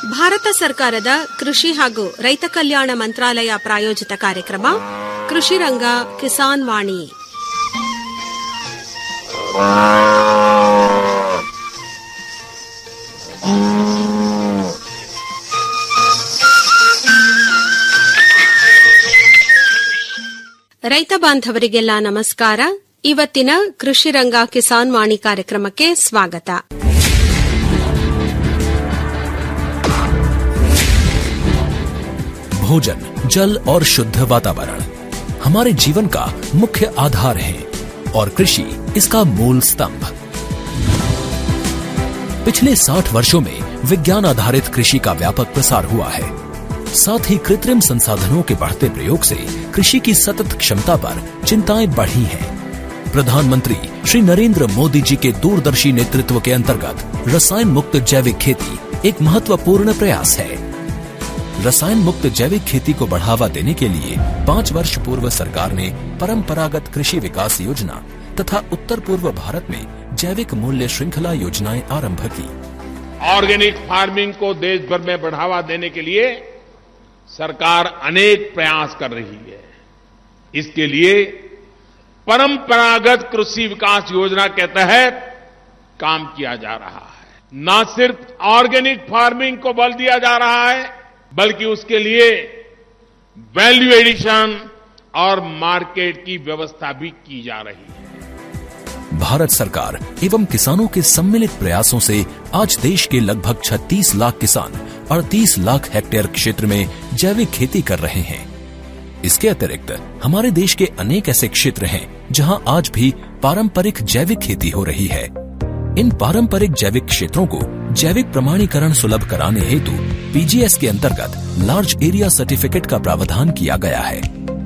ಭಾರತ ಸರ್ಕಾರದ ಕೃಷಿ ಹಾಗೂ ರೈತ ಕಲ್ಯಾಣ ಮಂತ್ರಾಲಯ ಪ್ರಾಯೋಜಿತ ಕಾರ್ಯಕ್ರಮ ಕೃಷಿ ರಂಗ ಕಿಸಾನ್ ವಾಣಿ ರೈತ ಬಾಂಧವರಿಗೆಲ್ಲ ನಮಸ್ಕಾರ ಇವತ್ತಿನ ಕೃಷಿ ರಂಗ ಕಿಸಾನ್ ವಾಣಿ ಕಾರ್ಯಕ್ರಮಕ್ಕೆ ಸ್ವಾಗತ भोजन जल और शुद्ध वातावरण हमारे जीवन का मुख्य आधार है और कृषि इसका मूल स्तंभ पिछले 60 वर्षों में विज्ञान आधारित कृषि का व्यापक प्रसार हुआ है साथ ही कृत्रिम संसाधनों के बढ़ते प्रयोग से कृषि की सतत क्षमता पर चिंताएं बढ़ी हैं। प्रधानमंत्री श्री नरेंद्र मोदी जी के दूरदर्शी नेतृत्व के अंतर्गत रसायन मुक्त जैविक खेती एक महत्वपूर्ण प्रयास है रसायन मुक्त जैविक खेती को बढ़ावा देने के लिए पाँच वर्ष पूर्व सरकार ने परंपरागत कृषि विकास योजना तथा उत्तर पूर्व भारत में जैविक मूल्य श्रृंखला योजनाएं आरंभ की ऑर्गेनिक फार्मिंग को देश भर में बढ़ावा देने के लिए सरकार अनेक प्रयास कर रही है इसके लिए परंपरागत कृषि विकास योजना के तहत काम किया जा रहा है न सिर्फ ऑर्गेनिक फार्मिंग को बल दिया जा रहा है बल्कि उसके लिए वैल्यू एडिशन और मार्केट की व्यवस्था भी की जा रही है भारत सरकार एवं किसानों के सम्मिलित प्रयासों से आज देश के लगभग 36 लाख किसान 38 लाख हेक्टेयर क्षेत्र में जैविक खेती कर रहे हैं इसके अतिरिक्त हमारे देश के अनेक ऐसे क्षेत्र हैं जहां आज भी पारंपरिक जैविक खेती हो रही है इन पारंपरिक जैविक क्षेत्रों को जैविक प्रमाणीकरण सुलभ कराने हेतु पीजीएस के अंतर्गत लार्ज एरिया सर्टिफिकेट का प्रावधान किया गया है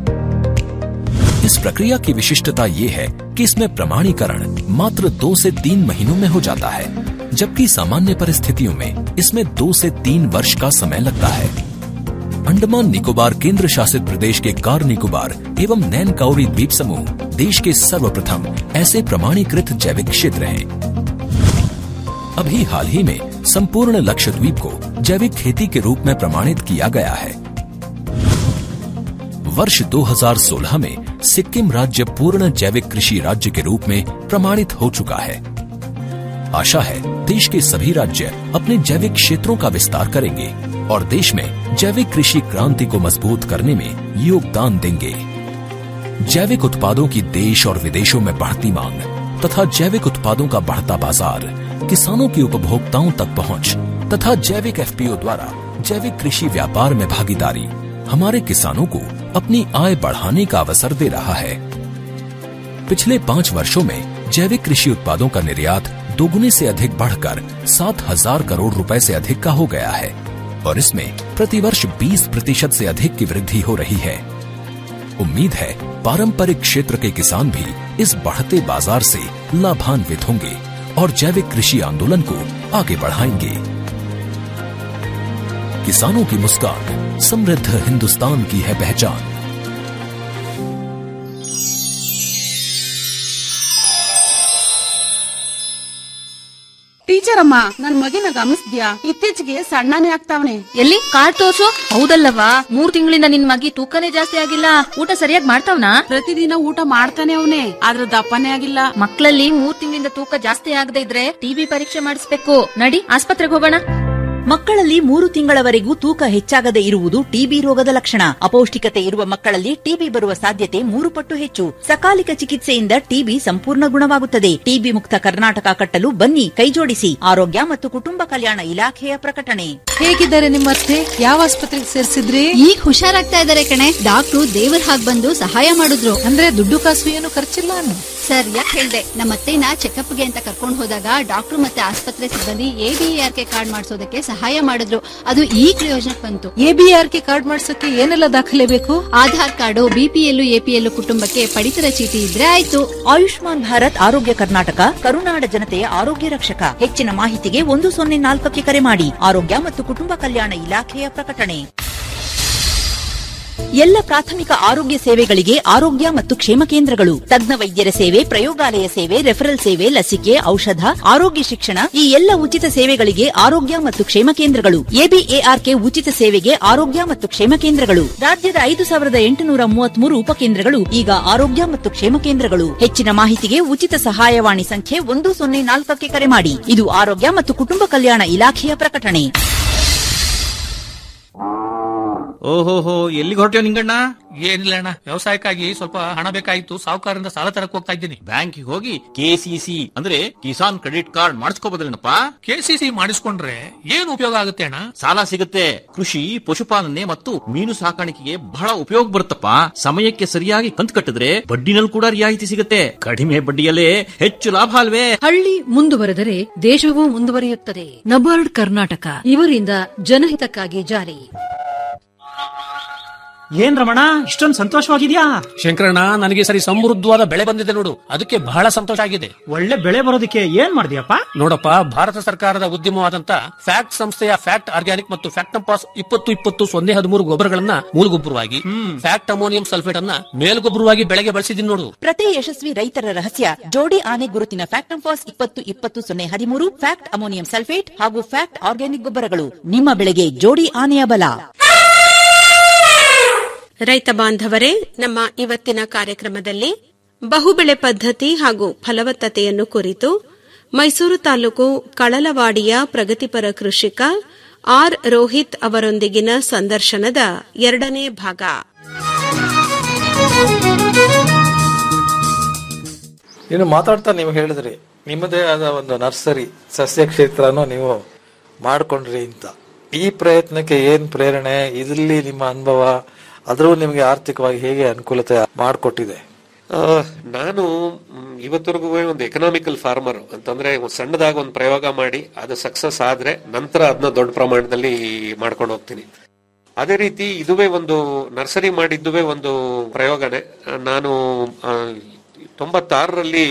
इस प्रक्रिया की विशिष्टता ये है कि इसमें प्रमाणीकरण मात्र दो से तीन महीनों में हो जाता है जबकि सामान्य परिस्थितियों में इसमें दो से तीन वर्ष का समय लगता है अंडमान निकोबार केंद्र शासित प्रदेश के कार निकोबार एवं नैन काउरी द्वीप समूह देश के सर्वप्रथम ऐसे प्रमाणीकृत जैविक क्षेत्र हैं अभी हाल ही में संपूर्ण लक्षद्वीप को जैविक खेती के रूप में प्रमाणित किया गया है वर्ष 2016 में सिक्किम राज्य पूर्ण जैविक कृषि राज्य के रूप में प्रमाणित हो चुका है आशा है देश के सभी राज्य अपने जैविक क्षेत्रों का विस्तार करेंगे और देश में जैविक कृषि क्रांति को मजबूत करने में योगदान देंगे जैविक उत्पादों की देश और विदेशों में बढ़ती मांग तथा जैविक उत्पादों का बढ़ता बाजार किसानों की उपभोक्ताओं तक पहुंच तथा जैविक एफपीओ द्वारा जैविक कृषि व्यापार में भागीदारी हमारे किसानों को अपनी आय बढ़ाने का अवसर दे रहा है पिछले पाँच वर्षों में जैविक कृषि उत्पादों का निर्यात दोगुने से अधिक बढ़कर सात हजार करोड़ रुपए से अधिक का हो गया है और इसमें प्रतिवर्ष 20 प्रतिशत से अधिक की वृद्धि हो रही है उम्मीद है पारंपरिक क्षेत्र के किसान भी इस बढ़ते बाजार से लाभान्वित होंगे और जैविक कृषि आंदोलन को आगे बढ़ाएंगे किसानों की मुस्कान समृद्ध हिंदुस्तान की है पहचान ಟೀಚರ್ ಅಮ್ಮ ನನ್ ಮಗಿನ ಗಮನಿಸ್ದ್ಯಾ ಇತ್ತೀಚೆಗೆ ಸಣ್ಣನೇ ಆಗ್ತಾವನೆ ಎಲ್ಲಿ ಕಾರ್ಡ್ ತೋರ್ಸು ಹೌದಲ್ಲವಾ ಮೂರ್ ತಿಂಗಳಿಂದ ನಿನ್ ಮಗಿ ತೂಕನೇ ಜಾಸ್ತಿ ಆಗಿಲ್ಲ ಊಟ ಸರಿಯಾಗಿ ಮಾಡ್ತಾವ್ನಾ ಪ್ರತಿದಿನ ಊಟ ಮಾಡ್ತಾನೆ ಅವನೇ ಆದ್ರ ದಪ್ಪನೇ ಆಗಿಲ್ಲ ಮಕ್ಕಳಲ್ಲಿ ಮೂರ್ ತಿಂಗಳಿಂದ ತೂಕ ಜಾಸ್ತಿ ಆಗದೆ ಇದ್ರೆ ಟಿಬಿ ಪರೀಕ್ಷೆ ಮಾಡಿಸ್ಬೇಕು ನಡಿ ಆಸ್ಪತ್ರೆಗೆ ಹೋಗೋಣ ಮಕ್ಕಳಲ್ಲಿ ಮೂರು ತಿಂಗಳವರೆಗೂ ತೂಕ ಹೆಚ್ಚಾಗದೆ ಇರುವುದು ಟಿಬಿ ರೋಗದ ಲಕ್ಷಣ ಅಪೌಷ್ಟಿಕತೆ ಇರುವ ಮಕ್ಕಳಲ್ಲಿ ಟಿಬಿ ಬರುವ ಸಾಧ್ಯತೆ ಮೂರು ಪಟ್ಟು ಹೆಚ್ಚು ಸಕಾಲಿಕ ಚಿಕಿತ್ಸೆಯಿಂದ ಟಿಬಿ ಸಂಪೂರ್ಣ ಗುಣವಾಗುತ್ತದೆ ಟಿಬಿ ಮುಕ್ತ ಕರ್ನಾಟಕ ಕಟ್ಟಲು ಬನ್ನಿ ಕೈಜೋಡಿಸಿ ಆರೋಗ್ಯ ಮತ್ತು ಕುಟುಂಬ ಕಲ್ಯಾಣ ಇಲಾಖೆಯ ಪ್ರಕಟಣೆ ಹೇಗಿದ್ದಾರೆ ನಿಮ್ಮ ಅತ್ತೆ ಯಾವ ಆಸ್ಪತ್ರೆಗೆ ಸೇರಿಸಿದ್ರಿ ಈಗ ಹುಷಾರಾಗ್ತಾ ಇದಾರೆ ಕಣೆ ಡಾಕ್ಟ್ರು ದೇವ್ರ ಹಾಗ್ ಬಂದು ಸಹಾಯ ಮಾಡಿದ್ರು ಅಂದ್ರೆ ದುಡ್ಡು ಕಾಸು ಏನು ಖರ್ಚಿಲ್ಲ ಅನ್ನು ಸರ್ ಯಾಕೆ ಹೇಳ್ದೆ ನಮ್ಮ ಅತ್ತೆನ ಚೆಕಪ್ಗೆ ಅಂತ ಕರ್ಕೊಂಡು ಹೋದಾಗ ಡಾಕ್ಟ್ರು ಮತ್ತೆ ಆಸ್ಪತ್ರೆ ಸಿಬ್ಬಂದಿ ಎಬಿಆರ್ ಕೆ ಕಾರ್ಡ್ ಮಾಡಿಸೋದಕ್ಕೆ ಸಹಾಯ ಮಾಡಿದ್ರು ಅದು ಈ ಪ್ರಯೋಜನಕ್ಕೆ ಬಂತು ಎಬಿಆರ್ ಕೆ ಕಾರ್ಡ್ ಮಾಡ್ಸಕ್ಕೆ ಏನೆಲ್ಲ ದಾಖಲೆ ಬೇಕು ಆಧಾರ್ ಕಾರ್ಡು ಬಿಪಿಎಲ್ ಎಪಿಎಲ್ ಕುಟುಂಬಕ್ಕೆ ಪಡಿತರ ಚೀಟಿ ಇದ್ರೆ ಆಯ್ತು ಆಯುಷ್ಮಾನ್ ಭಾರತ್ ಆರೋಗ್ಯ ಕರ್ನಾಟಕ ಕರುನಾಡ ಜನತೆಯ ಆರೋಗ್ಯ ರಕ್ಷಕ ಹೆಚ್ಚಿನ ಮಾಹಿತಿಗೆ ಒಂದು ಸೊನ್ನೆ ನಾಲ್ಕಕ್ಕೆ ಕರೆ ಮಾಡಿ ಆರೋಗ್ಯ ಮತ್ತು ಕುಟುಂಬ ಕಲ್ಯಾಣ ಇಲಾಖೆಯ ಪ್ರಕಟಣೆ ಎಲ್ಲ ಪ್ರಾಥಮಿಕ ಆರೋಗ್ಯ ಸೇವೆಗಳಿಗೆ ಆರೋಗ್ಯ ಮತ್ತು ಕ್ಷೇಮ ಕೇಂದ್ರಗಳು ತಜ್ಞ ವೈದ್ಯರ ಸೇವೆ ಪ್ರಯೋಗಾಲಯ ಸೇವೆ ರೆಫರಲ್ ಸೇವೆ ಲಸಿಕೆ ಔಷಧ ಆರೋಗ್ಯ ಶಿಕ್ಷಣ ಈ ಎಲ್ಲ ಉಚಿತ ಸೇವೆಗಳಿಗೆ ಆರೋಗ್ಯ ಮತ್ತು ಕ್ಷೇಮ ಕೇಂದ್ರಗಳು ಎಬಿಎಆರ್ಕೆ ಉಚಿತ ಸೇವೆಗೆ ಆರೋಗ್ಯ ಮತ್ತು ಕ್ಷೇಮ ಕೇಂದ್ರಗಳು ರಾಜ್ಯದ ಐದು ಸಾವಿರದ ಎಂಟುನೂರ ಮೂವತ್ಮೂರು ಉಪಕೇಂದ್ರಗಳು ಈಗ ಆರೋಗ್ಯ ಮತ್ತು ಕ್ಷೇಮ ಕೇಂದ್ರಗಳು ಹೆಚ್ಚಿನ ಮಾಹಿತಿಗೆ ಉಚಿತ ಸಹಾಯವಾಣಿ ಸಂಖ್ಯೆ ಒಂದು ಸೊನ್ನೆ ನಾಲ್ಕಕ್ಕೆ ಕರೆ ಮಾಡಿ ಇದು ಆರೋಗ್ಯ ಮತ್ತು ಕುಟುಂಬ ಕಲ್ಯಾಣ ಇಲಾಖೆಯ ಪ್ರಕಟಣೆ ಓಹೋಹೋ ಎಲ್ಲಿಗೆ ಹೊರಟ್ಯೋ ನಿಂಗಣ್ಣ ಏನಿಲ್ಲ ಅಣ್ಣ ವ್ಯವಸಾಯಕ್ಕಾಗಿ ಸ್ವಲ್ಪ ಹಣ ಬೇಕಾಗಿತ್ತು ಸಾಹುಕಾರರಿಂದ ಸಾಲ ತರಕ್ ಹೋಗ್ತಾ ಇದ್ದೀನಿ ಬ್ಯಾಂಕಿಗೆ ಹೋಗಿ ಕೆಸಿಸಿ ಅಂದ್ರೆ ಕಿಸಾನ್ ಕ್ರೆಡಿಟ್ ಕಾರ್ಡ್ ಮಾಡಿಸ್ಕೋಬೋದಲ್ಲೇನಪ್ಪ ಕೆಸಿಸಿ ಮಾಡಿಸ್ಕೊಂಡ್ರೆ ಏನ್ ಉಪಯೋಗ ಆಗುತ್ತೆ ಅಣ್ಣ ಸಾಲ ಸಿಗುತ್ತೆ ಕೃಷಿ ಪಶುಪಾಲನೆ ಮತ್ತು ಮೀನು ಸಾಕಾಣಿಕೆಗೆ ಬಹಳ ಉಪಯೋಗ ಬರುತ್ತಪ್ಪ ಸಮಯಕ್ಕೆ ಸರಿಯಾಗಿ ಕಂತು ಕಟ್ಟಿದ್ರೆ ಬಡ್ಡಿನಲ್ಲಿ ಕೂಡ ರಿಯಾಯಿತಿ ಸಿಗುತ್ತೆ ಕಡಿಮೆ ಬಡ್ಡಿಯಲ್ಲೇ ಹೆಚ್ಚು ಲಾಭ ಅಲ್ವೇ ಹಳ್ಳಿ ಮುಂದುವರೆದರೆ ದೇಶವೂ ಮುಂದುವರಿಯುತ್ತದೆ ನಬಾರ್ಡ್ ಕರ್ನಾಟಕ ಇವರಿಂದ ಜನಹಿತಕ್ಕಾಗಿ ಜಾರಿ ಏನ್ ರಮಣ ಇಷ್ಟೊಂದು ಸಂತೋಷವಾಗಿದ್ಯಾ ಶಂಕರಣ್ಣ ನನಗೆ ಈ ಸರಿ ಸಮೃದ್ಧವಾದ ಬೆಳೆ ಬಂದಿದೆ ನೋಡು ಅದಕ್ಕೆ ಬಹಳ ಸಂತೋಷ ಆಗಿದೆ ಒಳ್ಳೆ ಬೆಳೆ ಬರೋದಕ್ಕೆ ಏನ್ ಮಾಡಿದ್ಯಪ್ಪ ನೋಡಪ್ಪ ಭಾರತ ಸರ್ಕಾರದ ಉದ್ಯಮವಾದಂತ ಫ್ಯಾಕ್ಟ್ ಸಂಸ್ಥೆಯ ಫ್ಯಾಕ್ಟ್ ಆರ್ಗ್ಯಾನಿಕ್ ಮತ್ತು ಫ್ಯಾಕ್ಟಂಪಾಸ್ ಇಪ್ಪತ್ತು ಇಪ್ಪತ್ತು ಸೊನ್ನೆ ಹದಿಮೂರು ಗೊಬ್ಬರಗಳನ್ನ ಮೂಲಗೊಬ್ಬರವಾಗಿ ಫ್ಯಾಕ್ಟ್ ಅಮೋನಿಯಂ ಸಲ್ಫೇಟ್ ಅನ್ನ ಮೇಲ್ಗೊಬ್ಬರವಾಗಿ ಬೆಳೆಗೆ ಬಳಸಿದೀನಿ ನೋಡು ಪ್ರತಿ ಯಶಸ್ವಿ ರೈತರ ರಹಸ್ಯ ಜೋಡಿ ಆನೆ ಗುರುತಿನ ಫ್ಯಾಕ್ಟ್ ಫಾಸ್ ಇಪ್ಪತ್ತು ಇಪ್ಪತ್ತು ಸೊನ್ನೆ ಹದಿಮೂರು ಫ್ಯಾಕ್ಟ್ ಅಮೋನಿಯಂ ಸಲ್ಫೇಟ್ ಹಾಗೂ ಫ್ಯಾಕ್ಟ್ ಆರ್ಗ್ಯಾನಿಕ್ ಗೊಬ್ಬರಗಳು ನಿಮ್ಮ ಬೆಳೆಗೆ ಜೋಡಿ ಆನೆಯ ಬಲ ರೈತ ಬಾಂಧವರೇ ನಮ್ಮ ಇವತ್ತಿನ ಕಾರ್ಯಕ್ರಮದಲ್ಲಿ ಬಹುಬೆಳೆ ಪದ್ಧತಿ ಹಾಗೂ ಫಲವತ್ತತೆಯನ್ನು ಕುರಿತು ಮೈಸೂರು ತಾಲೂಕು ಕಳಲವಾಡಿಯ ಪ್ರಗತಿಪರ ಕೃಷಿಕ ಆರ್ ರೋಹಿತ್ ಅವರೊಂದಿಗಿನ ಸಂದರ್ಶನದ ಎರಡನೇ ಭಾಗ ಇನ್ನು ಮಾತಾಡ್ತಾ ನೀವು ಹೇಳಿದ್ರಿ ನಿಮ್ಮದೇ ಆದ ಒಂದು ನರ್ಸರಿ ಸಸ್ಯ ಕ್ಷೇತ್ರನೂ ನೀವು ಮಾಡ್ಕೊಂಡ್ರಿ ಅಂತ ಈ ಪ್ರಯತ್ನಕ್ಕೆ ಏನ್ ಪ್ರೇರಣೆ ಇದರಲ್ಲಿ ನಿಮ್ಮ ಅನುಭವ ಅದ್ರೂ ನಿಮಗೆ ಆರ್ಥಿಕವಾಗಿ ಹೇಗೆ ಅನುಕೂಲತೆ ಮಾಡಿಕೊಟ್ಟಿದೆ ಆ, ನಾನು ಮ್, ಇವತ್ತವರೆಗೂ ಒಂದು ಎಕನಾಮಿಕಲ್ ಫಾರ್ಮರ್ ಅಂತಂದ್ರೆ ಒಂದ್ ಸಣ್ಣದಾಗಿ ಒಂದು ಪ್ರಯೋಗ ಮಾಡಿ ಅದು ಸಕ್ಸಸ್ ಆದ್ರೆ ನಂತರ ಅದನ್ನ ದೊಡ್ಡ ಪ್ರಮಾಣದಲ್ಲಿ ಮಾಡ್ಕೊಂಡು ಹೋಗ್ತೀನಿ ಅದೇ ರೀತಿ ಇದುವೇ ಒಂದು ನರ್ಸರಿ ಮಾಡಿದ್ದುವೇ ಒಂದು ಪ್ರಯೋಗನೇ ಆ, ನಾನು ಆ, ತೊಂಬತ್ತಾರರಲ್ಲಿ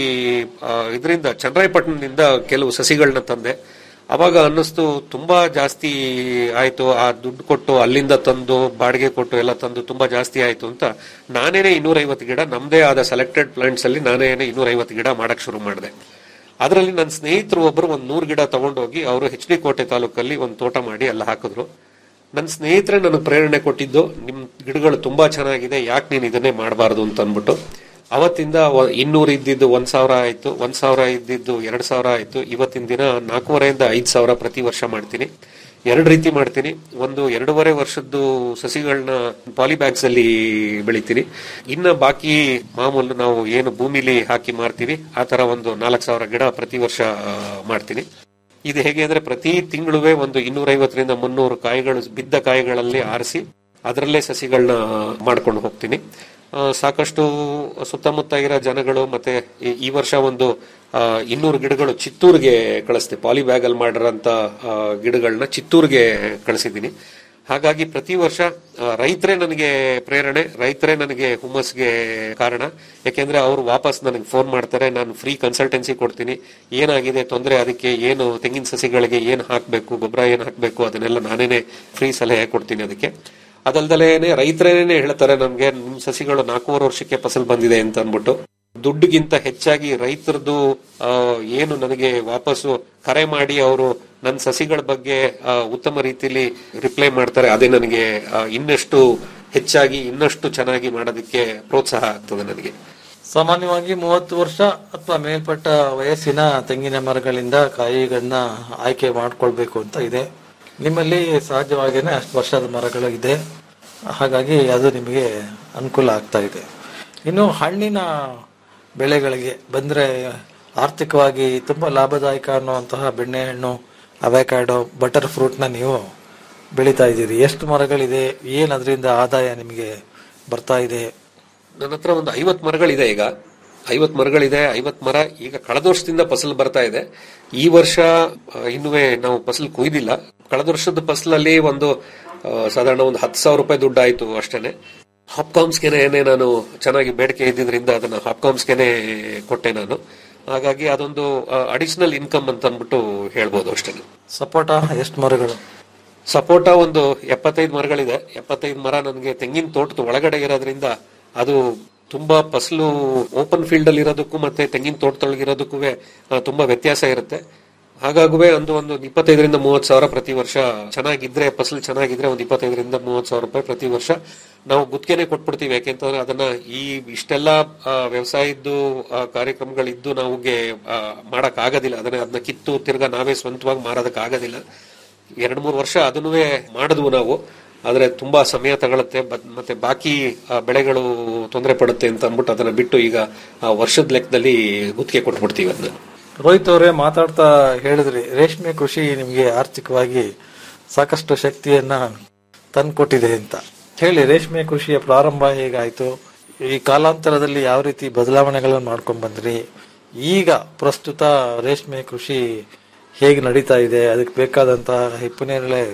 ಇದರಿಂದ ಚನ್ನರಾಯಪಟ್ಟಣದಿಂದ ಕೆಲವು ಸಸಿಗಳನ್ನ ತಂದೆ ಅವಾಗ ಅನ್ನಿಸ್ತು ತುಂಬಾ ಜಾಸ್ತಿ ಆಯ್ತು ಆ ದುಡ್ಡು ಕೊಟ್ಟು ಅಲ್ಲಿಂದ ತಂದು ಬಾಡಿಗೆ ಕೊಟ್ಟು ಎಲ್ಲ ತಂದು ತುಂಬಾ ಜಾಸ್ತಿ ಆಯ್ತು ಅಂತ ನಾನೇನೆ ಇನ್ನೂರೈವತ್ತು ಗಿಡ ನಮ್ದೇ ಆದ ಸೆಲೆಕ್ಟೆಡ್ ಪ್ಲಾಂಟ್ಸ್ ಅಲ್ಲಿ ನಾನೇನೆ ಇನ್ನೂರೈವತ್ತು ಗಿಡ ಮಾಡಕ್ ಶುರು ಮಾಡಿದೆ ಅದರಲ್ಲಿ ನನ್ನ ಸ್ನೇಹಿತರು ಒಬ್ಬರು ಒಂದ್ ನೂರು ಗಿಡ ತಗೊಂಡೋಗಿ ಅವರು ಎಚ್ ಡಿ ಕೋಟೆ ತಾಲೂಕಲ್ಲಿ ಒಂದು ತೋಟ ಮಾಡಿ ಎಲ್ಲ ಹಾಕಿದ್ರು ನನ್ನ ಸ್ನೇಹಿತರೆ ನನಗೆ ಪ್ರೇರಣೆ ಕೊಟ್ಟಿದ್ದು ನಿಮ್ ಗಿಡಗಳು ತುಂಬಾ ಚೆನ್ನಾಗಿದೆ ಯಾಕೆ ನೀನು ಇದನ್ನೇ ಮಾಡಬಾರ್ದು ಅಂತ ಅಂದ್ಬಿಟ್ಟು ಅವತ್ತಿಂದ ವ- ಇನ್ನೂರು ಇದ್ದಿದ್ದು ಒಂದ್ ಸಾವಿರ ಆಯ್ತು ಒಂದ್ ಸಾವಿರ ಇದ್ದಿದ್ದು ಎರಡ್ ಸಾವಿರ ಆಯ್ತು ಇವತ್ತಿನ ದಿನ ನಾಲ್ಕೂವರೆಯಿಂದ ಐದ್ ಸಾವಿರ ಪ್ರತಿ ವರ್ಷ ಮಾಡ್ತೀನಿ ಎರಡು ರೀತಿ ಮಾಡ್ತೀನಿ ಒಂದು ಎರಡೂವರೆ ವರ್ಷದ್ದು ಸಸಿಗಳನ್ನ ಪಾಲಿಬ್ಯಾಗ್ಸ್ ಅಲ್ಲಿ ಬೆಳಿತೀನಿ ಇನ್ನ ಬಾಕಿ ಮಾಮೂಲು ನಾವು ಏನು ಭೂಮಿಲಿ ಹಾಕಿ ಮಾರ್ತೀವಿ ಆ ತರ ಒಂದು ನಾಲ್ಕು ಸಾವಿರ ಗಿಡ ಪ್ರತಿ ವರ್ಷ ಆ, ಮಾಡ್ತೀನಿ ಇದು ಹೇಗೆ ಅಂದ್ರೆ ಪ್ರತಿ ತಿಂಗಳುವೆ ಒಂದು ಇನ್ನೂರೈವತ್ತರಿಂದ ಮುನ್ನೂರು ಕಾಯಿಗಳು ಬಿದ್ದ ಕಾಯಿಗಳಲ್ಲಿ ಆರಿಸಿ ಅದರಲ್ಲೇ ಸಸಿಗಳನ್ನ ಮಾಡ್ಕೊಂಡು ಹೋಗ್ತೀನಿ ಆ, ಸಾಕಷ್ಟು ಸುತ್ತಮುತ್ತ ಇರೋ ಜನಗಳು ಮತ್ತೆ ಈ- ಈ ವರ್ಷ ಒಂದು ಆ, ಇನ್ನೂರು ಗಿಡಗಳು ಚಿತ್ತೂರಿಗೆ ಕಳಿಸ್ತೆ ಪಾಲಿಬ್ಯಾಗ್ ಅಲ್ಲಿ ಮಾಡಿರೋಂತ ಗಿಡಗಳನ್ನ ಚಿತ್ತೂರಿಗೆ ಕಳಿಸಿದ್ದೀನಿ ಹಾಗಾಗಿ ಪ್ರತಿ ವರ್ಷ ಆ, ರೈತರೇ ನನಗೆ ಪ್ರೇರಣೆ ರೈತರೇ ನನಗೆ ಹುಮ್ಮಸ್ಗೆ ಕಾರಣ ಯಾಕೆಂದ್ರೆ ಅವರು ವಾಪಸ್ ನನಗೆ ಫೋನ್ ಮಾಡ್ತಾರೆ ನಾನು ಫ್ರೀ ಕನ್ಸಲ್ಟೆನ್ಸಿ ಕೊಡ್ತೀನಿ ಏನಾಗಿದೆ ತೊಂದರೆ ಅದಕ್ಕೆ ಏನು ತೆಂಗಿನ ಸಸಿಗಳಿಗೆ ಏನು ಹಾಕಬೇಕು ಗೊಬ್ಬರ ಏನು ಹಾಕಬೇಕು ಅದನ್ನೆಲ್ಲ ನಾನೇನೆ ಫ್ರೀ ಸಲಹೆ ಕೊಡ್ತೀನಿ ಅದಕ್ಕೆ ಅದಲ್ದಲೇನೆ ರೈತರೇನೆ ಹೇಳ್ತಾರೆ ನಮ್ಗೆ ನಿಮ್ ಸಸಿಗಳು ನಾಲ್ಕೂವರೆ ವರ್ಷಕ್ಕೆ ಫಸಲ್ ಬಂದಿದೆ ಅಂತ ಅಂದ್ಬಿಟ್ಟು ದುಡ್ಡಿಗಿಂತ ಹೆಚ್ಚಾಗಿ ರೈತರದು ಆ, ಏನು ನನಗೆ ವಾಪಸ್ಸು ಕರೆ ಮಾಡಿ ಅವರು ನನ್ನ ಸಸಿಗಳ ಬಗ್ಗೆ ಆ, ಉತ್ತಮ ರೀತಿಯಲ್ಲಿ ರಿಪ್ಲೈ ಮಾಡ್ತಾರೆ ಅದೇ ನನಗೆ ಆ, ಇನ್ನಷ್ಟು ಹೆಚ್ಚಾಗಿ ಇನ್ನಷ್ಟು ಚೆನ್ನಾಗಿ ಮಾಡೋದಕ್ಕೆ ಪ್ರೋತ್ಸಾಹ ಆಗ್ತದೆ ನನಗೆ ಸಾಮಾನ್ಯವಾಗಿ ಮೂವತ್ತು ವರ್ಷ ಅಥವಾ ಮೇಲ್ಪಟ್ಟ ವಯಸ್ಸಿನ ತೆಂಗಿನ ಮರಗಳಿಂದ ಕಾಯಿಗಳನ್ನ ಆಯ್ಕೆ ಮಾಡ್ಕೊಳ್ಬೇಕು ಅಂತ ಇದೆ ನಿಮ್ಮಲ್ಲಿ ಸಹಜವಾಗಿಯೇ ಅಷ್ಟು ವರ್ಷದ ಮರಗಳು ಇದೆ ಹಾಗಾಗಿ ಅದು ನಿಮಗೆ ಅನುಕೂಲ ಆಗ್ತಾ ಇದೆ ಇನ್ನು ಹಣ್ಣಿನ ಬೆಳೆಗಳಿಗೆ ಬಂದ್ರೆ ಆರ್ಥಿಕವಾಗಿ ತುಂಬಾ ಲಾಭದಾಯಕ ಅನ್ನುವಂತಹ ಬೆಣ್ಣೆಹಣ್ಣು ಅವೆಕಾಡೋ ಬಟರ್ ಫ್ರೂಟ್ನ ನೀವು ಬೆಳೀತಾ ಇದ್ದೀರಿ ಎಷ್ಟು ಮರಗಳಿದೆ ಏನು ಅದರಿಂದ ಆದಾಯ ನಿಮಗೆ ಬರ್ತಾ ಇದೆ ನನ್ನ ಹತ್ರ ಒಂದು ಐವತ್ ಮರಗಳಿದೆ ಈಗ ಐವತ್ ಮರಗಳಿದೆ ಐವತ್ ಮರ ಈಗ ಕಳೆದ ವರ್ಷದಿಂದ ಫಸಲು ಬರ್ತಾ ಇದೆ ಈ ವರ್ಷ ಆ, ಇನ್ನುವೇ ನಾವು ಫಸಲು ಕೊಯ್ದಿಲ್ಲ ಕಳೆದ ವರ್ಷದ ಫಸಲಲ್ಲಿ ಒಂದು ಆ, ಸಾಧಾರಣ ಒಂದು ಹತ್ತು ಸಾವಿರ ರೂಪಾಯಿ ದುಡ್ಡು ಆಯ್ತು ಅಷ್ಟೇನೆ ಹಾಪ್ಕಾಮ್ಸ್ಗೆನೆ ನಾನು ಚೆನ್ನಾಗಿ ಬೇಡಿಕೆ ಇದ್ದಿದ್ರಿಂದ ಅದನ್ನ ಹಾಪ್ಕಾಮ್ಸ್ಗೆನೆ ಕೊಟ್ಟೆ ನಾನು ಹಾಗಾಗಿ ಅದೊಂದು ಅಡಿಷನಲ್ ಇನ್ಕಮ್ ಅಂತ ಅಂದ್ಬಿಟ್ಟು ಹೇಳ್ಬೋದು ಅಷ್ಟೇ ಸಪೋಟ ಎಷ್ಟು ಮರಗಳು ಸಪೋಟ ಒಂದು ಎಪ್ಪತ್ತೈದು ಮರಗಳಿದೆ ಎಪ್ಪತ್ತೈದು ಮರ ನನಗೆ ತೆಂಗಿನ ತೋಟದ ಒಳಗಡೆ ಇರೋದ್ರಿಂದ ಅದು ತುಂಬಾ ಫಸಲು ಓಪನ್ ಫೀಲ್ಡ್ ಅಲ್ಲಿ ಇರೋದಕ್ಕೂ ಮತ್ತೆ ತೆಂಗಿನ ತೋಟದೊಳಗಿರೋದಕ್ಕೂ ತುಂಬಾ ವ್ಯತ್ಯಾಸ ಇರುತ್ತೆ ಹಾಗಾಗುವೆ ಒಂದು ಒಂದು ಇಪ್ಪತ್ತೈದರಿಂದ ಮೂವತ್ತು ಸಾವಿರ ಪ್ರತಿ ವರ್ಷ ಚೆನ್ನಾಗಿದ್ರೆ ಫಸಲು ಚೆನ್ನಾಗಿದ್ರೆ ಒಂದು ಇಪ್ಪತ್ತೈದರಿಂದ ಮೂವತ್ತು ಸಾವಿರ ರೂಪಾಯಿ ಪ್ರತಿ ವರ್ಷ ನಾವು ಗುತ್ತಿಗೆನೆ ಕೊಟ್ಬಿಡ್ತೀವಿ ಯಾಕೆಂತಂದ್ರೆ ಅದನ್ನ ಈ ಇಷ್ಟೆಲ್ಲ ಆ, ವ್ಯವಸಾಯದ್ದು ಆ, ಕಾರ್ಯಕ್ರಮಗಳಿದ್ದು ನಮಗೆ ಮಾಡಕ್ ಆಗೋದಿಲ್ಲ ಅದನ್ನ ಅದನ್ನ ಕಿತ್ತು ತಿರ್ಗಾ ನಾವೇ ಸ್ವಂತವಾಗಿ ಮಾರೋದಕ್ಕೆ ಆಗೋದಿಲ್ಲ ಎರಡ್ ಮೂರು ವರ್ಷ ಅದನ್ನೂ ಮಾಡಿದ್ವು ನಾವು ಆದ್ರೆ ತುಂಬಾ ಸಮಯ ತಗೊಳುತ್ತೆ ಬತ್- ಮತ್ತೆ ಬಾಕಿ ಆ, ಬೆಳೆಗಳು ತೊಂದರೆ ಪಡುತ್ತೆ ಅಂತ ಅಂದ್ಬಿಟ್ಟು ಅದನ್ನ ಬಿಟ್ಟು ಈಗ ಆ, ವರ್ಷದ ಲೆಕ್ಕದಲ್ಲಿ ಗುತ್ತಿಗೆ ಕೊಟ್ಬಿಡ್ತೀವಿ ಅದನ್ನ ರೋಹಿತ್ ಅವರೇ ಮಾತಾಡ್ತಾ ಹೇಳಿದ್ರಿ ರೇಷ್ಮೆ ಕೃಷಿ ನಿಮಗೆ ಆರ್ಥಿಕವಾಗಿ ಸಾಕಷ್ಟು ಶಕ್ತಿಯನ್ನ ತಂದ್ಕೊಟ್ಟಿದೆ ಅಂತ ಹೇಳಿ ರೇಷ್ಮೆ ಕೃಷಿಯ ಪ್ರಾರಂಭ ಹೇಗಾಯ್ತು ಈ ಕಾಲಾಂತರದಲ್ಲಿ ಯಾವ ರೀತಿ ಬದಲಾವಣೆಗಳನ್ನು ಮಾಡ್ಕೊಂಡ್ ಬಂದ್ರಿ ಈಗ ಪ್ರಸ್ತುತ ರೇಷ್ಮೆ ಕೃಷಿ ಹೇಗೆ ನಡೀತಾ ಇದೆ ಅದಕ್ಕೆ ಬೇಕಾದಂತಹ ಹಿಪ್ಪನೇರಳೆ